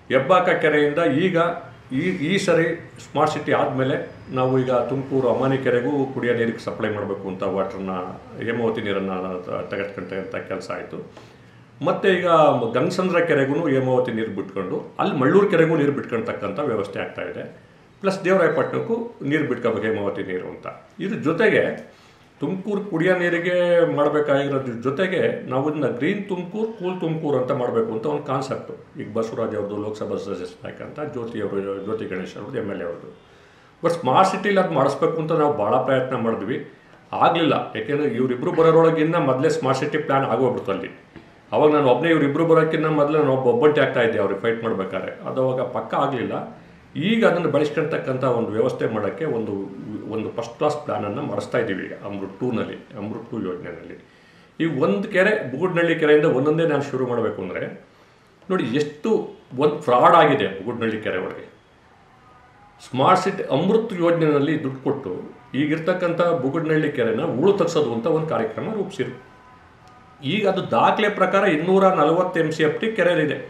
Speaker 6: ಹೆಬ್ಬಾಕ ಕೆರೆಯಿಂದ ಈಗ ಈ ಈ ಸರಿ ಸ್ಮಾರ್ಟ್ ಸಿಟಿ ಆದಮೇಲೆ ನಾವು ಈಗ ತುಮಕೂರು ಅಮಾನಿ ಕೆರೆಗೂ ಕುಡಿಯೋ ನೀರಿಗೆ ಸಪ್ಲೈ ಮಾಡಬೇಕು ಅಂತ ವಾಟ್ರನ್ನ ಹೇಮಾವತಿ ನೀರನ್ನು ತೆಗೆದುಕೊಂಡಂಥ ಕೆಲಸ ಆಯಿತು ಮತ್ತು ಈಗ ಗಂಗಸಂದ್ರ ಕೆರೆಗೂ ಹೇಮಾವತಿ ನೀರು ಬಿಟ್ಕೊಂಡು ಅಲ್ಲಿ ಮಳ್ಳೂರು ಕೆರೆಗೂ ನೀರು ಬಿಟ್ಕೊಳ್ತಕ್ಕಂಥ ವ್ಯವಸ್ಥೆ ಆಗ್ತಾ ಇದೆ ಪ್ಲಸ್ ದೇವರಾಯಪಟ್ಟಣಕ್ಕೂ ನೀರು ಬಿಟ್ಕೋಬೇಕು ಹೇಮಾವತಿ ನೀರು ಅಂತ ಇದ್ರ ಜೊತೆಗೆ ತುಮಕೂರು ಕುಡಿಯೋ ನೀರಿಗೆ ಮಾಡಬೇಕಾಗಿರೋದ್ರ ಜೊತೆಗೆ ನಾವು ಇದನ್ನ ಗ್ರೀನ್ ತುಮಕೂರು ಕೂಲ್ ತುಮಕೂರು ಅಂತ ಮಾಡಬೇಕು ಅಂತ ಒಂದು ಕಾನ್ಸೆಪ್ಟು ಈಗ ಬಸವರಾಜ್ ಅವ್ರದ್ದು ಲೋಕಸಭಾ ಸದಸ್ಯ ನಾಯಕ ಅಂತ ಜ್ಯೋತಿ ಅವರು ಜ್ಯೋತಿ ಗಣೇಶ್ ಅವ್ರದ್ದು ಎಮ್ ಎಲ್ ಎ ಅವ್ರದ್ದು ಬಟ್ ಸ್ಮಾರ್ಟ್ ಸಿಟಿಲಿ ಅದು ಮಾಡಿಸ್ಬೇಕು ಅಂತ ನಾವು ಭಾಳ ಪ್ರಯತ್ನ ಮಾಡಿದ್ವಿ ಆಗಲಿಲ್ಲ ಯಾಕೆಂದರೆ ಇವರಿಬ್ಬರು ಬರೋರೊಳಗಿನ್ನ ಮೊದಲೇ ಸ್ಮಾರ್ಟ್ ಸಿಟಿ ಪ್ಲ್ಯಾನ್ ಆಗೋಗ್ಬಿಡ್ತು ಅಲ್ಲಿ ಅವಾಗ ನಾನು ಒಬ್ಬನೇ ಇವರಿಬ್ಬರು ಬರೋಕ್ಕಿಂತ ಮೊದಲು ನಾನು ಒಬ್ಬ ಒಬ್ಬಂಟಿ ಆಗ್ತಾ ಇದ್ದೆ ಅವ್ರಿಗೆ ಫೈಟ್ ಮಾಡ್ಬೇಕಾದ್ರೆ ಅದು ಅವಾಗ ಪಕ್ಕ ಆಗಲಿಲ್ಲ ಈಗ ಅದನ್ನು ಬಳಸ್ಕೊಳ್ತಕ್ಕಂಥ ಒಂದು ವ್ಯವಸ್ಥೆ ಮಾಡೋಕ್ಕೆ ಒಂದು ಒಂದು ಫಸ್ಟ್ ಕ್ಲಾಸ್ ಪ್ಲ್ಯಾನನ್ನು ಮಾಡಿಸ್ತಾ ಇದ್ದೀವಿ ಈಗ ಅಮೃತ್ ಟೂನಲ್ಲಿ ಅಮೃತ್ ಟೂ ಯೋಜನೆಯಲ್ಲಿ ಈಗ ಒಂದು ಕೆರೆ ಬುಗುಡ್ನಳ್ಳಿ ಕೆರೆಯಿಂದ ಒಂದೊಂದೇ ನಾನು ಶುರು ಮಾಡಬೇಕು ಅಂದರೆ ನೋಡಿ ಎಷ್ಟು ಒಂದು ಫ್ರಾಡ್ ಆಗಿದೆ ಬುಗುಡ್ನಳ್ಳಿ ಕೆರೆ ಒಳಗೆ ಸ್ಮಾರ್ಟ್ ಸಿಟಿ ಅಮೃತ್ ಯೋಜನೆಯಲ್ಲಿ ದುಡ್ಡು ಕೊಟ್ಟು ಈಗಿರ್ತಕ್ಕಂಥ ಬುಗುಡ್ನಳ್ಳಿ ಕೆರೆನ ಉಳು ತಗ್ಸೋದು ಅಂತ ಒಂದು ಕಾರ್ಯಕ್ರಮ ರೂಪಿಸಿರು ಈಗ ಅದು ದಾಖಲೆ ಪ್ರಕಾರ ಇನ್ನೂರ ನಲವತ್ತು ಎಮ್ ಸಿ ಎಫ್ ಟಿ ಕೆರೆಯಲ್ಲಿದೆ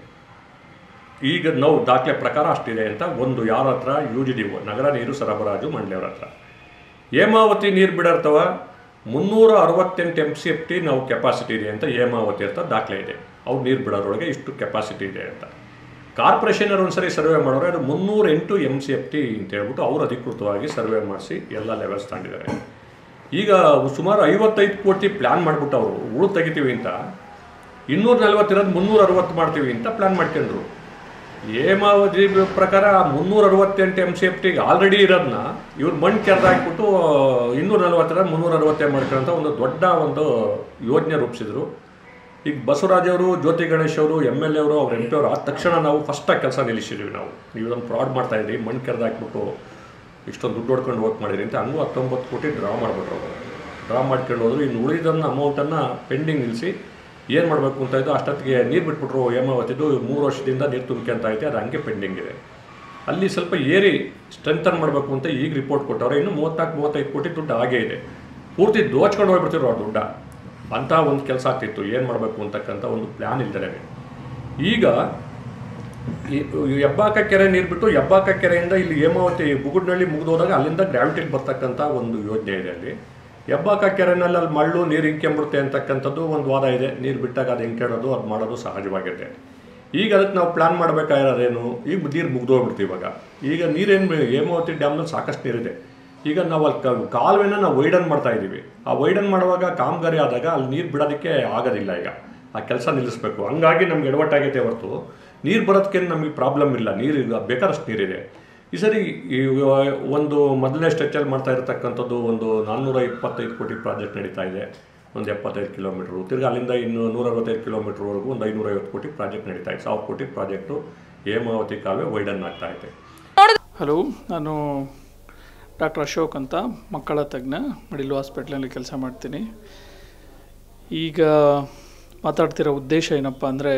Speaker 6: ಈಗ ನಾವು ದಾಖಲೆ ಪ್ರಕಾರ ಅಷ್ಟಿದೆ ಅಂತ ಒಂದು ಯಾರ ಹತ್ರ ಯು ಜಿ ಡಿ ಒ ನಗರ ನೀರು ಸರಬರಾಜು ಮಂಡಳಿಯವ್ರ ಹತ್ರ ಹೇಮಾವತಿ ನೀರು ಬಿಡರ್ತವ ಮುನ್ನೂರ ಅರವತ್ತೆಂಟು ಎಮ್ ಸಿ ಎಫ್ ಟಿ ನಾವು ಕೆಪಾಸಿಟಿ ಇದೆ ಅಂತ ಹೇಮಾವತಿ ಅಂತ ದಾಖಲೆ ಇದೆ ಅವ್ರು ನೀರು ಬಿಡೋದ್ರೊಳಗೆ ಇಷ್ಟು ಕೆಪಾಸಿಟಿ ಇದೆ ಅಂತ ಕಾರ್ಪೊರೇಷನವ್ರು ಒಂದ್ಸರಿ ಸರ್ವೆ ಮಾಡೋರೆ ಅದು ಮುನ್ನೂರ ಎಂಟು ಎಮ್ ಸಿ ಎಫ್ ಟಿ ಅಂತ ಹೇಳ್ಬಿಟ್ಟು ಅವ್ರು ಅಧಿಕೃತವಾಗಿ ಸರ್ವೆ ಮಾಡಿಸಿ ಎಲ್ಲ ಲೆವೆಲ್ಸ್ ತಗೊಂಡಿದ್ದಾರೆ ಈಗ ಸುಮಾರು ಐವತ್ತೈದು ಕೋಟಿ ಪ್ಲ್ಯಾನ್ ಮಾಡಿಬಿಟ್ಟು ಅವರು ಉಳು ತೆಗಿತೀವಿ ಅಂತ ಇನ್ನೂರ ನಲ್ವತ್ತಿರೋದು ಮುನ್ನೂರ ಅರವತ್ತು ಮಾಡ್ತೀವಿ ಅಂತ ಪ್ಲ್ಯಾನ್ ಮಾಡ್ಕೊಂಡ್ರು ಹೇಮಾವತಿ ಪ್ರಕಾರ ಮುನ್ನೂರ ಅರವತ್ತೆಂಟು ಎಮ್ ಸಿ ಎಫ್ ಟಿಗೆ ಆಲ್ರೆಡಿ ಇರೋದನ್ನ ಇವ್ರು ಮಣ್ಣು ಕೆರೆದಾಕ್ಬಿಟ್ಟು ಇನ್ನೂರ ನಲ್ವತ್ತರ ಮುನ್ನೂರ ಅರವತ್ತೇ ಮಾಡ್ಕೊಳ್ಳೋಂಥ ಒಂದು ದೊಡ್ಡ ಒಂದು ಯೋಜನೆ ರೂಪಿಸಿದ್ರು ಈಗ ಬಸವರಾಜ್ ಅವರು ಜ್ಯೋತಿ ಗಣೇಶ್ ಅವರು ಎಮ್ ಎಲ್ ಎ ಅವರು ಅವ್ರ ಎಂ ಪಿ ಅವರು ಆದ ತಕ್ಷಣ ನಾವು ಫಸ್ಟಾಗಿ ಕೆಲಸ ನಿಲ್ಲಿಸಿದ್ವಿ ನಾವು ನೀವು ಇದನ್ನು ಫ್ರಾಡ್ ಮಾಡ್ತಾ ಇದ್ದೀವಿ ಮಣ್ಣು ಕೆರೆದಾಕ್ಬಿಟ್ಟು ಇಷ್ಟೊಂದು ದುಡ್ಡು ಹೊಡ್ಕೊಂಡು ವರ್ಕ್ ಮಾಡಿರಿ ಅಂತ ಹಂಗೂ ಹತ್ತೊಂಬತ್ತು ಕೋಟಿ ಡ್ರಾ ಮಾಡಿಬಿಟ್ರು ಅವರು ಡ್ರಾ ಮಾಡ್ಕೊಂಡು ಹೋದ್ರು ಇನ್ನು ಉಳಿದನ್ನ ಅಮೌಂಟನ್ನು ಪೆಂಡಿಂಗ್ ನಿಲ್ಲಿಸಿ ಏನು ಮಾಡಬೇಕು ಅಂತ ಇದ್ದು ಅಷ್ಟೊತ್ತಿಗೆ ನೀರು ಬಿಟ್ಬಿಟ್ರು ಹೇಮಾವತಿದು ಮೂರು ವರ್ಷದಿಂದ ನೀರು ತುಂಬ್ಕೊಂತ ಐತೆ ಅದು ಹಂಗೆ ಪೆಂಡಿಂಗ್ ಇದೆ ಅಲ್ಲಿ ಸ್ವಲ್ಪ ಏರಿ ಸ್ಟ್ರೆಂಥನ್ ಮಾಡಬೇಕು ಅಂತ ಈಗ ರಿಪೋರ್ಟ್ ಕೊಟ್ಟವ್ರೆ ಇನ್ನು ಮೂವತ್ನಾಲ್ಕು ಮೂವತ್ತೈದು ಕೋಟಿ ದುಡ್ಡು ಹಾಗೇ ಇದೆ ಪೂರ್ತಿ ದೋಚ್ಕೊಂಡು ಹೋಗ್ಬಿಡ್ತಿದ್ರು ಅವ್ರ ದುಡ್ಡ ಅಂಥ ಒಂದು ಕೆಲಸ ಆಗ್ತಿತ್ತು ಏನು ಮಾಡಬೇಕು ಅಂತಕ್ಕಂಥ ಒಂದು ಪ್ಲ್ಯಾನ್ ಇಲ್ದೇ ಈಗ ಈ ಈ ಹೆಬ್ಬಾಕ ಕೆರೆ ನೀರು ಬಿಟ್ಟು ಹೆಬ್ಬಾಕ ಕೆರೆಯಿಂದ ಇಲ್ಲಿ ಹೇಮಾವತಿ ಬುಗುಡ್ನಳ್ಳಿ ಮುಗಿದೋದಾಗ ಅಲ್ಲಿಂದ ಗ್ರಾವಿಟಿಗೆ ಬರ್ತಕ್ಕಂಥ ಒಂದು ಯೋಜನೆ ಇದೆ ಅಲ್ಲಿ ಹೆಬ್ಬಾಕ ಕೆರೆನಲ್ಲಿ ಅಲ್ಲಿ ಮಳ್ಳು ನೀರು ಹಿಂಕೆಂಬಿಡುತ್ತೆ ಅಂತಕ್ಕಂಥದ್ದು ಒಂದು ವಾದ ಇದೆ ನೀರು ಬಿಟ್ಟಾಗ ಅದು ಹಿಂಕೆಡೋದು ಅದು ಮಾಡೋದು ಸಹಜವಾಗಿದೆ ಈಗ ಅದಕ್ಕೆ ನಾವು ಪ್ಲ್ಯಾನ್ ಮಾಡಬೇಕಾಗಿರೋದೇನು ಈಗ ನೀರು ಮುಗ್ದೋಗ್ಬಿಡ್ತು ಇವಾಗ ಈಗ ನೀರೇನು ಹೇಮಾವತಿ ಡ್ಯಾಮ್ನಲ್ಲಿ ಸಾಕಷ್ಟು ನೀರಿದೆ ಈಗ ನಾವು ಅಲ್ಲಿ ಕ- ಕಾಲುವೆನ ನಾವು ವೈಡನ್ ಮಾಡ್ತಾ ಇದ್ದೀವಿ ಆ ವೈಡನ್ ಮಾಡುವಾಗ ಕಾಮಗಾರಿ ಆದಾಗ ಅಲ್ಲಿ ನೀರು ಬಿಡೋದಕ್ಕೆ ಆಗೋದಿಲ್ಲ ಈಗ ಆ ಕೆಲಸ ನಿಲ್ಲಿಸಬೇಕು ಹಂಗಾಗಿ ನಮ್ಗೆ ಎಡವಟ್ಟಾಗೈತೆ ಹೊರತು ನೀರು ಬರೋದಕ್ಕೆ ನಮಗೆ ಪ್ರಾಬ್ಲಮ್ ಇಲ್ಲ ನೀರು ಈಗ ಬೇಕಾದಷ್ಟು ನೀರಿದೆ ಈ ಸರಿ ಈ ಒಂದು ಮೊದಲನೇ ಸ್ಟ್ರೆಚಲ್ಲಿ ಮಾಡ್ತಾ ಇರತಕ್ಕಂಥದ್ದು ಒಂದು ನಾನ್ನೂರ ಇಪ್ಪತ್ತೈದು ಕೋಟಿ ಪ್ರಾಜೆಕ್ಟ್ ನಡೀತಾ ಇದೆ ಒಂದು ಎಪ್ಪತ್ತೈದು ಕಿಲೋಮೀಟ್ರು ತಿರ್ಗಿ ಅಲ್ಲಿಂದ ಇನ್ನು ನೂರ ಅರವತ್ತೈದು ಕಿಲೋಮೀಟ್ರ್ವರೆಗೂ ಒಂದು ಐನೂರೈವತ್ತು ಕೋಟಿ ಪ್ರಾಜೆಕ್ಟ್ ನಡೀತಾ ಇದೆ ಸಾವಿರ ಕೋಟಿ ಪ್ರಾಜೆಕ್ಟು ಹೇಮಾವತಿ ಕಾಲುವೆ ವೈಡನ್ ಆಗ್ತಾ ಇದೆ
Speaker 7: ಹಲೋ ನಾನು ಡಾಕ್ಟರ್ ಅಶೋಕ್ ಅಂತ ಮಕ್ಕಳ ತಜ್ಞ ಮಿಡಿಲ್ ಹಾಸ್ಪಿಟ್ಲಲ್ಲಿ ಕೆಲಸ ಮಾಡ್ತೀನಿ ಈಗ ಮಾತಾಡ್ತಿರೋ ಉದ್ದೇಶ ಏನಪ್ಪ ಅಂದರೆ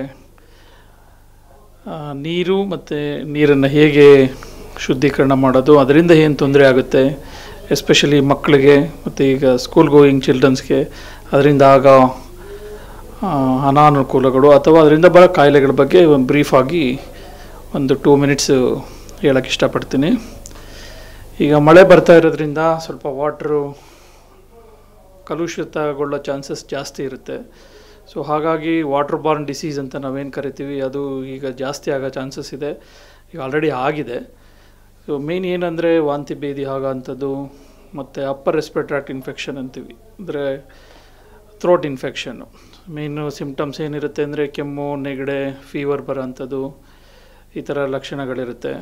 Speaker 7: ನೀರು ಮತ್ತು ನೀರನ್ನು ಹೇಗೆ ಶುದ್ಧೀಕರಣ ಮಾಡೋದು ಅದರಿಂದ ಏನು ತೊಂದರೆ ಆಗುತ್ತೆ ಎಸ್ಪೆಷಲಿ ಮಕ್ಕಳಿಗೆ ಮತ್ತು ಈಗ ಸ್ಕೂಲ್ ಗೋಯಿಂಗ್ ಚಿಲ್ಡ್ರನ್ಸ್ಗೆ ಅದರಿಂದ ಆಗೋ ಆ, ಅನಾನುಕೂಲಗಳು ಅಥವಾ ಅದರಿಂದ ಬರೋ ಕಾಯಿಲೆಗಳ ಬಗ್ಗೆ ಒಂದು ಬ್ರೀಫಾಗಿ ಒಂದು ಟೂ ಮಿನಿಟ್ಸು ಹೇಳೋಕ್ಕೆ ಇಷ್ಟಪಡ್ತೀನಿ ಈಗ ಮಳೆ ಬರ್ತಾ ಇರೋದ್ರಿಂದ ಸ್ವಲ್ಪ ವಾಟ್ರು ಕಲುಷಿತಗೊಳ್ಳೋ ಚಾನ್ಸಸ್ ಜಾಸ್ತಿ ಇರುತ್ತೆ ಸೊ ಹಾಗಾಗಿ ವಾಟರ್ ಬಾರ್ನ್ ಡಿಸೀಸ್ ಅಂತ ನಾವೇನು ಕರಿತೀವಿ ಅದು ಈಗ ಜಾಸ್ತಿ ಆಗೋ ಚಾನ್ಸಸ್ ಇದೆ ಈಗ ಆಲ್ರೆಡಿ ಆಗಿದೆ ಸೊ ಮೇನ್ ಏನಂದರೆ ವಾಂತಿ ಭೇದಿ ಆಗೋವಂಥದ್ದು ಮತ್ತು ಅಪ್ಪರ್ ರೆಸ್ಪಿರೇಟ್ರಾಕ್ಟ್ ಇನ್ಫೆಕ್ಷನ್ ಅಂತೀವಿ ಅಂದರೆ ಥ್ರೋಟ್ ಇನ್ಫೆಕ್ಷನ್ನು ಮೇಯ್ನು ಸಿಮ್ಟಮ್ಸ್ ಏನಿರುತ್ತೆ ಅಂದರೆ ಕೆಮ್ಮು ನೆಗಡೆ ಫೀವರ್ ಬರೋವಂಥದ್ದು ಈ ಥರ ಲಕ್ಷಣಗಳಿರುತ್ತೆ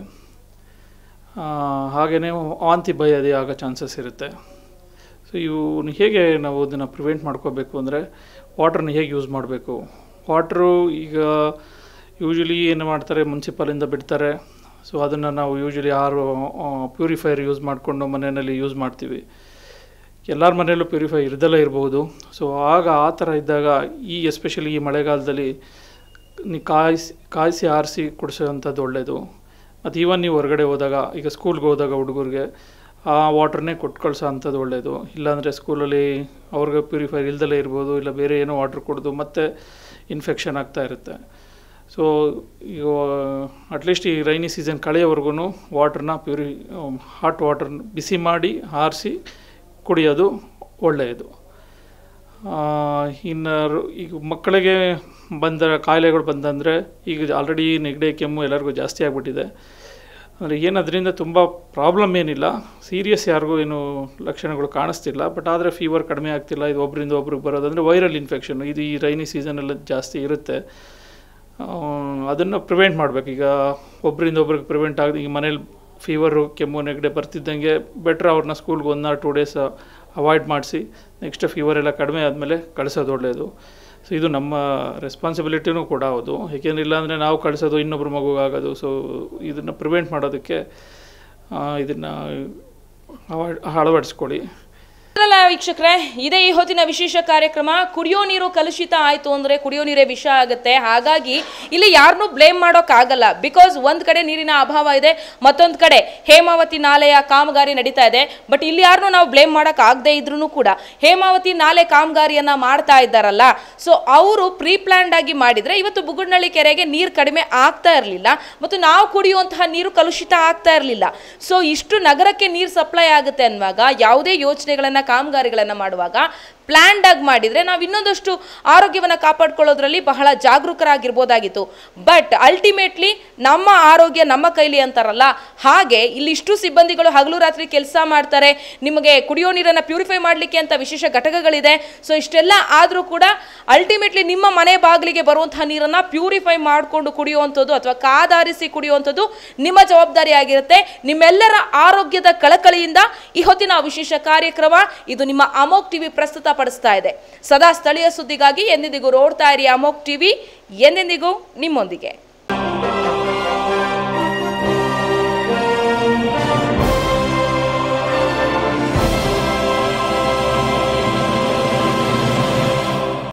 Speaker 7: ಹಾಗೆಯೇ ವಾಂತಿ ಭಯದಿ ಆಗೋ ಚಾನ್ಸಸ್ ಇರುತ್ತೆ ಸೊ ಇವನು ಹೇಗೆ ನಾವು ಅದನ್ನು ಪ್ರಿವೆಂಟ್ ಮಾಡ್ಕೋಬೇಕು ಅಂದರೆ ವಾಟ್ರನ್ನ ಹೇಗೆ ಯೂಸ್ ಮಾಡಬೇಕು ವಾಟ್ರು ಈಗ ಯೂಶ್ವಲಿ ಏನು ಮಾಡ್ತಾರೆ ಮುನ್ಸಿಪಲಿಂದ ಬಿಡ್ತಾರೆ ಸೊ ಅದನ್ನು ನಾವು ಯೂಶ್ವಲಿ ಯಾರು ಪ್ಯೂರಿಫೈಯರ್ ಯೂಸ್ ಮಾಡಿಕೊಂಡು ಮನೆಯಲ್ಲಿ ಯೂಸ್ ಮಾಡ್ತೀವಿ ಎಲ್ಲರ ಮನೆಯಲ್ಲೂ ಪ್ಯೂರಿಫೈ ಇರ್ದಲ್ಲೇ ಇರ್ಬೋದು ಸೊ ಆಗ ಆ ಥರ ಇದ್ದಾಗ ಈ ಎಸ್ಪೆಷಲಿ ಈ ಮಳೆಗಾಲದಲ್ಲಿ ನೀವು ಕಾಯಿಸಿ ಕಾಯಿಸಿ ಆರಿಸಿ ಕುಡಿಸೋವಂಥದ್ದು ಒಳ್ಳೆಯದು ಮತ್ತು ಈವನ್ ನೀವು ಹೊರಗಡೆ ಹೋದಾಗ ಈಗ ಸ್ಕೂಲ್ಗೆ ಹೋದಾಗ ಹುಡುಗರಿಗೆ ಆ ವಾಟ್ರನ್ನೇ ಕೊಟ್ಟು ಕಳ್ಸೋ ಅಂಥದ್ದು ಒಳ್ಳೆಯದು ಇಲ್ಲಾಂದರೆ ಸ್ಕೂಲಲ್ಲಿ ಅವ್ರಿಗೆ ಪ್ಯೂರಿಫೈರ್ ಇಲ್ದಲೇ ಇರ್ಬೋದು ಇಲ್ಲ ಬೇರೆ ಏನೋ ವಾಟ್ರ್ ಕುಡಿದು ಮತ್ತೆ ಇನ್ಫೆಕ್ಷನ್ ಆಗ್ತಾ ಇರುತ್ತೆ ಸೊ ಈಗ ಅಟ್ಲೀಸ್ಟ್ ಈ ರೈನಿ ಸೀಸನ್ ಕಳೆಯೋವರೆಗೂ ವಾಟ್ರನ್ನ ಪ್ಯೂರಿ ಹಾಟ್ ವಾಟರ್ ಬಿಸಿ ಮಾಡಿ ಆರಿಸಿ ಕುಡಿಯೋದು ಒಳ್ಳೆಯದು ಇನ್ನು ರು- ಈಗ ಮಕ್ಕಳಿಗೆ ಬಂದ ಕಾಯಿಲೆಗಳು ಬಂದಂದರೆ ಈಗ ಆಲ್ರೆಡಿ ನೆಗಡಿ ಕೆಮ್ಮು ಎಲ್ಲರಿಗೂ ಜಾಸ್ತಿ ಆಗಿಬಿಟ್ಟಿದೆ ಅಂದರೆ ಏನು ಅದರಿಂದ ತುಂಬ ಪ್ರಾಬ್ಲಮ್ ಏನಿಲ್ಲ ಸೀರಿಯಸ್ ಯಾರಿಗೂ ಏನು ಲಕ್ಷಣಗಳು ಕಾಣಿಸ್ತಿಲ್ಲ ಬಟ್ ಆದರೆ ಫೀವರ್ ಕಡಿಮೆ ಆಗ್ತಿಲ್ಲ ಇದು ಒಬ್ಬರಿಂದ ಒಬ್ರಿಗೆ ಬರೋದಂದರೆ ವೈರಲ್ ಇನ್ಫೆಕ್ಷನ್ ಇದು ಈ ರೈನಿ ಸೀಸನಲ್ಲಿ ಜಾಸ್ತಿ ಇರುತ್ತೆ ಅದನ್ನು ಪ್ರಿವೆಂಟ್ ಮಾಡಬೇಕು ಈಗ ಒಬ್ಬರಿಂದ ಒಬ್ರಿಗೆ ಪ್ರಿವೆಂಟ್ ಆಗದೆ ಈಗ ಮನೇಲಿ ಫೀವರು ಕೆಮ್ಮು ನೆಗಡಿ ಬರ್ತಿದ್ದಂಗೆ ಬೆಟ್ರ್ ಅವ್ರನ್ನ ಸ್ಕೂಲ್ಗೆ one or two days avoid ಮಾಡಿಸಿ ನೆಕ್ಸ್ಟ್ ಫೀವರ್ ಎಲ್ಲ ಕಡಿಮೆ ಆದಮೇಲೆ ಕಳಿಸೋದು ಒಳ್ಳೆಯದು ಸೊ ಇದು ನಮ್ಮ ರೆಸ್ಪಾನ್ಸಿಬಿಲಿಟಿನೂ ಕೂಡ ಹೌದು ಏಕೆಂದ್ರೆ ಇಲ್ಲಾಂದರೆ ನಾವು ಕಳಿಸೋದು ಇನ್ನೊಬ್ಬರು ಮಗುಗಾಗೋದು ಸೊ ಇದನ್ನು ಪ್ರಿವೆಂಟ್ ಮಾಡೋದಕ್ಕೆ ಇದನ್ನು ಅವಾಯ್ಡ್ ಅಳವಡಿಸ್ಕೊಳ್ಳಿ
Speaker 1: ಅಲ್ಲ ವೀಕ್ಷಕರೇ ಇದೇ ಈ ಹೊತ್ತಿನ ವಿಶೇಷ ಕಾರ್ಯಕ್ರಮ ಕುಡಿಯೋ ನೀರು ಕಲುಷಿತ ಆಯಿತು ಅಂದರೆ ಕುಡಿಯೋ ನೀರೇ ವಿಷ ಆಗುತ್ತೆ ಹಾಗಾಗಿ ಇಲ್ಲಿ ಯಾರನ್ನೂ ಬ್ಲೇಮ್ ಮಾಡೋಕ್ಕಾಗಲ್ಲ ಬಿಕಾಸ್ ಒಂದು ಕಡೆ ನೀರಿನ ಅಭಾವ ಇದೆ ಮತ್ತೊಂದು ಕಡೆ ಹೇಮಾವತಿ ನಾಲೆಯ ಕಾಮಗಾರಿ ನಡೀತಾ ಇದೆ ಬಟ್ ಇಲ್ಲಿ ಯಾರನ್ನೂ ನಾವು ಬ್ಲೇಮ್ ಮಾಡೋಕ್ಕಾಗದೇ ಇದ್ರೂ ಕೂಡ ಹೇಮಾವತಿ ನಾಲೆ ಕಾಮಗಾರಿಯನ್ನು ಮಾಡ್ತಾ ಇದ್ದಾರಲ್ಲ ಸೊ ಅವರು ಪ್ರೀ ಪ್ಲ್ಯಾಂಡ್ ಆಗಿ ಮಾಡಿದರೆ ಇವತ್ತು ಬುಗುಡ್ನಳ್ಳಿ ಕೆರೆಗೆ ನೀರು ಕಡಿಮೆ ಆಗ್ತಾ ಇರಲಿಲ್ಲ ಮತ್ತು ನಾವು ಕುಡಿಯುವಂತಹ ನೀರು ಕಲುಷಿತ ಆಗ್ತಾ ಇರಲಿಲ್ಲ ಸೊ ಇಷ್ಟು ನಗರಕ್ಕೆ ನೀರು ಸಪ್ಲೈ ಆಗುತ್ತೆ ಅನ್ನುವಾಗ ಯಾವುದೇ ಯೋಚನೆಗಳನ್ನು ಕಾಮಗಾರಿಗಳನ್ನು ಮಾಡುವಾಗ ಪ್ಲ್ಯಾಂಡ್ ಆಗಿ ಮಾಡಿದರೆ ನಾವು ಇನ್ನೊಂದಷ್ಟು ಆರೋಗ್ಯವನ್ನು ಕಾಪಾಡ್ಕೊಳ್ಳೋದ್ರಲ್ಲಿ ಬಹಳ ಜಾಗರೂಕರಾಗಿರ್ಬೋದಾಗಿತ್ತು ಬಟ್ ಅಲ್ಟಿಮೇಟ್ಲಿ ನಮ್ಮ ಆರೋಗ್ಯ ನಮ್ಮ ಕೈಲಿ ಅಂತಾರಲ್ಲ ಹಾಗೆ ಇಲ್ಲಿ ಇಷ್ಟು ಸಿಬ್ಬಂದಿಗಳು ಹಗಲು ರಾತ್ರಿ ಕೆಲಸ ಮಾಡ್ತಾರೆ ನಿಮಗೆ ಕುಡಿಯೋ ನೀರನ್ನು ಪ್ಯೂರಿಫೈ ಮಾಡಲಿಕ್ಕೆ ಅಂತ ವಿಶೇಷ ಘಟಕಗಳಿದೆ ಸೊ ಇಷ್ಟೆಲ್ಲ ಆದರೂ ಕೂಡ ಅಲ್ಟಿಮೇಟ್ಲಿ ನಿಮ್ಮ ಮನೆ ಬಾಗಿಲಿಗೆ ಬರುವಂತಹ ನೀರನ್ನು ಪ್ಯೂರಿಫೈ ಮಾಡಿಕೊಂಡು ಕುಡಿಯುವಂಥದ್ದು ಅಥವಾ ಕಾದಾರಿಸಿ ಕುಡಿಯುವಂಥದ್ದು ನಿಮ್ಮ ಜವಾಬ್ದಾರಿ ಆಗಿರುತ್ತೆ ನಿಮ್ಮೆಲ್ಲರ ಆರೋಗ್ಯದ ಕಳಕಳಿಯಿಂದ ಈ ಹೊತ್ತಿನ ವಿಶೇಷ ಕಾರ್ಯಕ್ರಮ ಇದು ನಿಮ್ಮ ಅಮೋಕ್ ಟಿವಿ ಪ್ರಸ್ತುತ ಪಡಿಸ್ತಾ ಇದೆ ಸದಾ ಸ್ಥಳೀಯ ಸುದ್ದಿಗಾಗಿ ಎಂದೆಂದಿಗೂ ನೋಡ್ತಾ ಇರಿ ಅಮೋಕ್ ಟಿವಿ ಎಂದೆಂದಿಗೂ ನಿಮ್ಮೊಂದಿಗೆ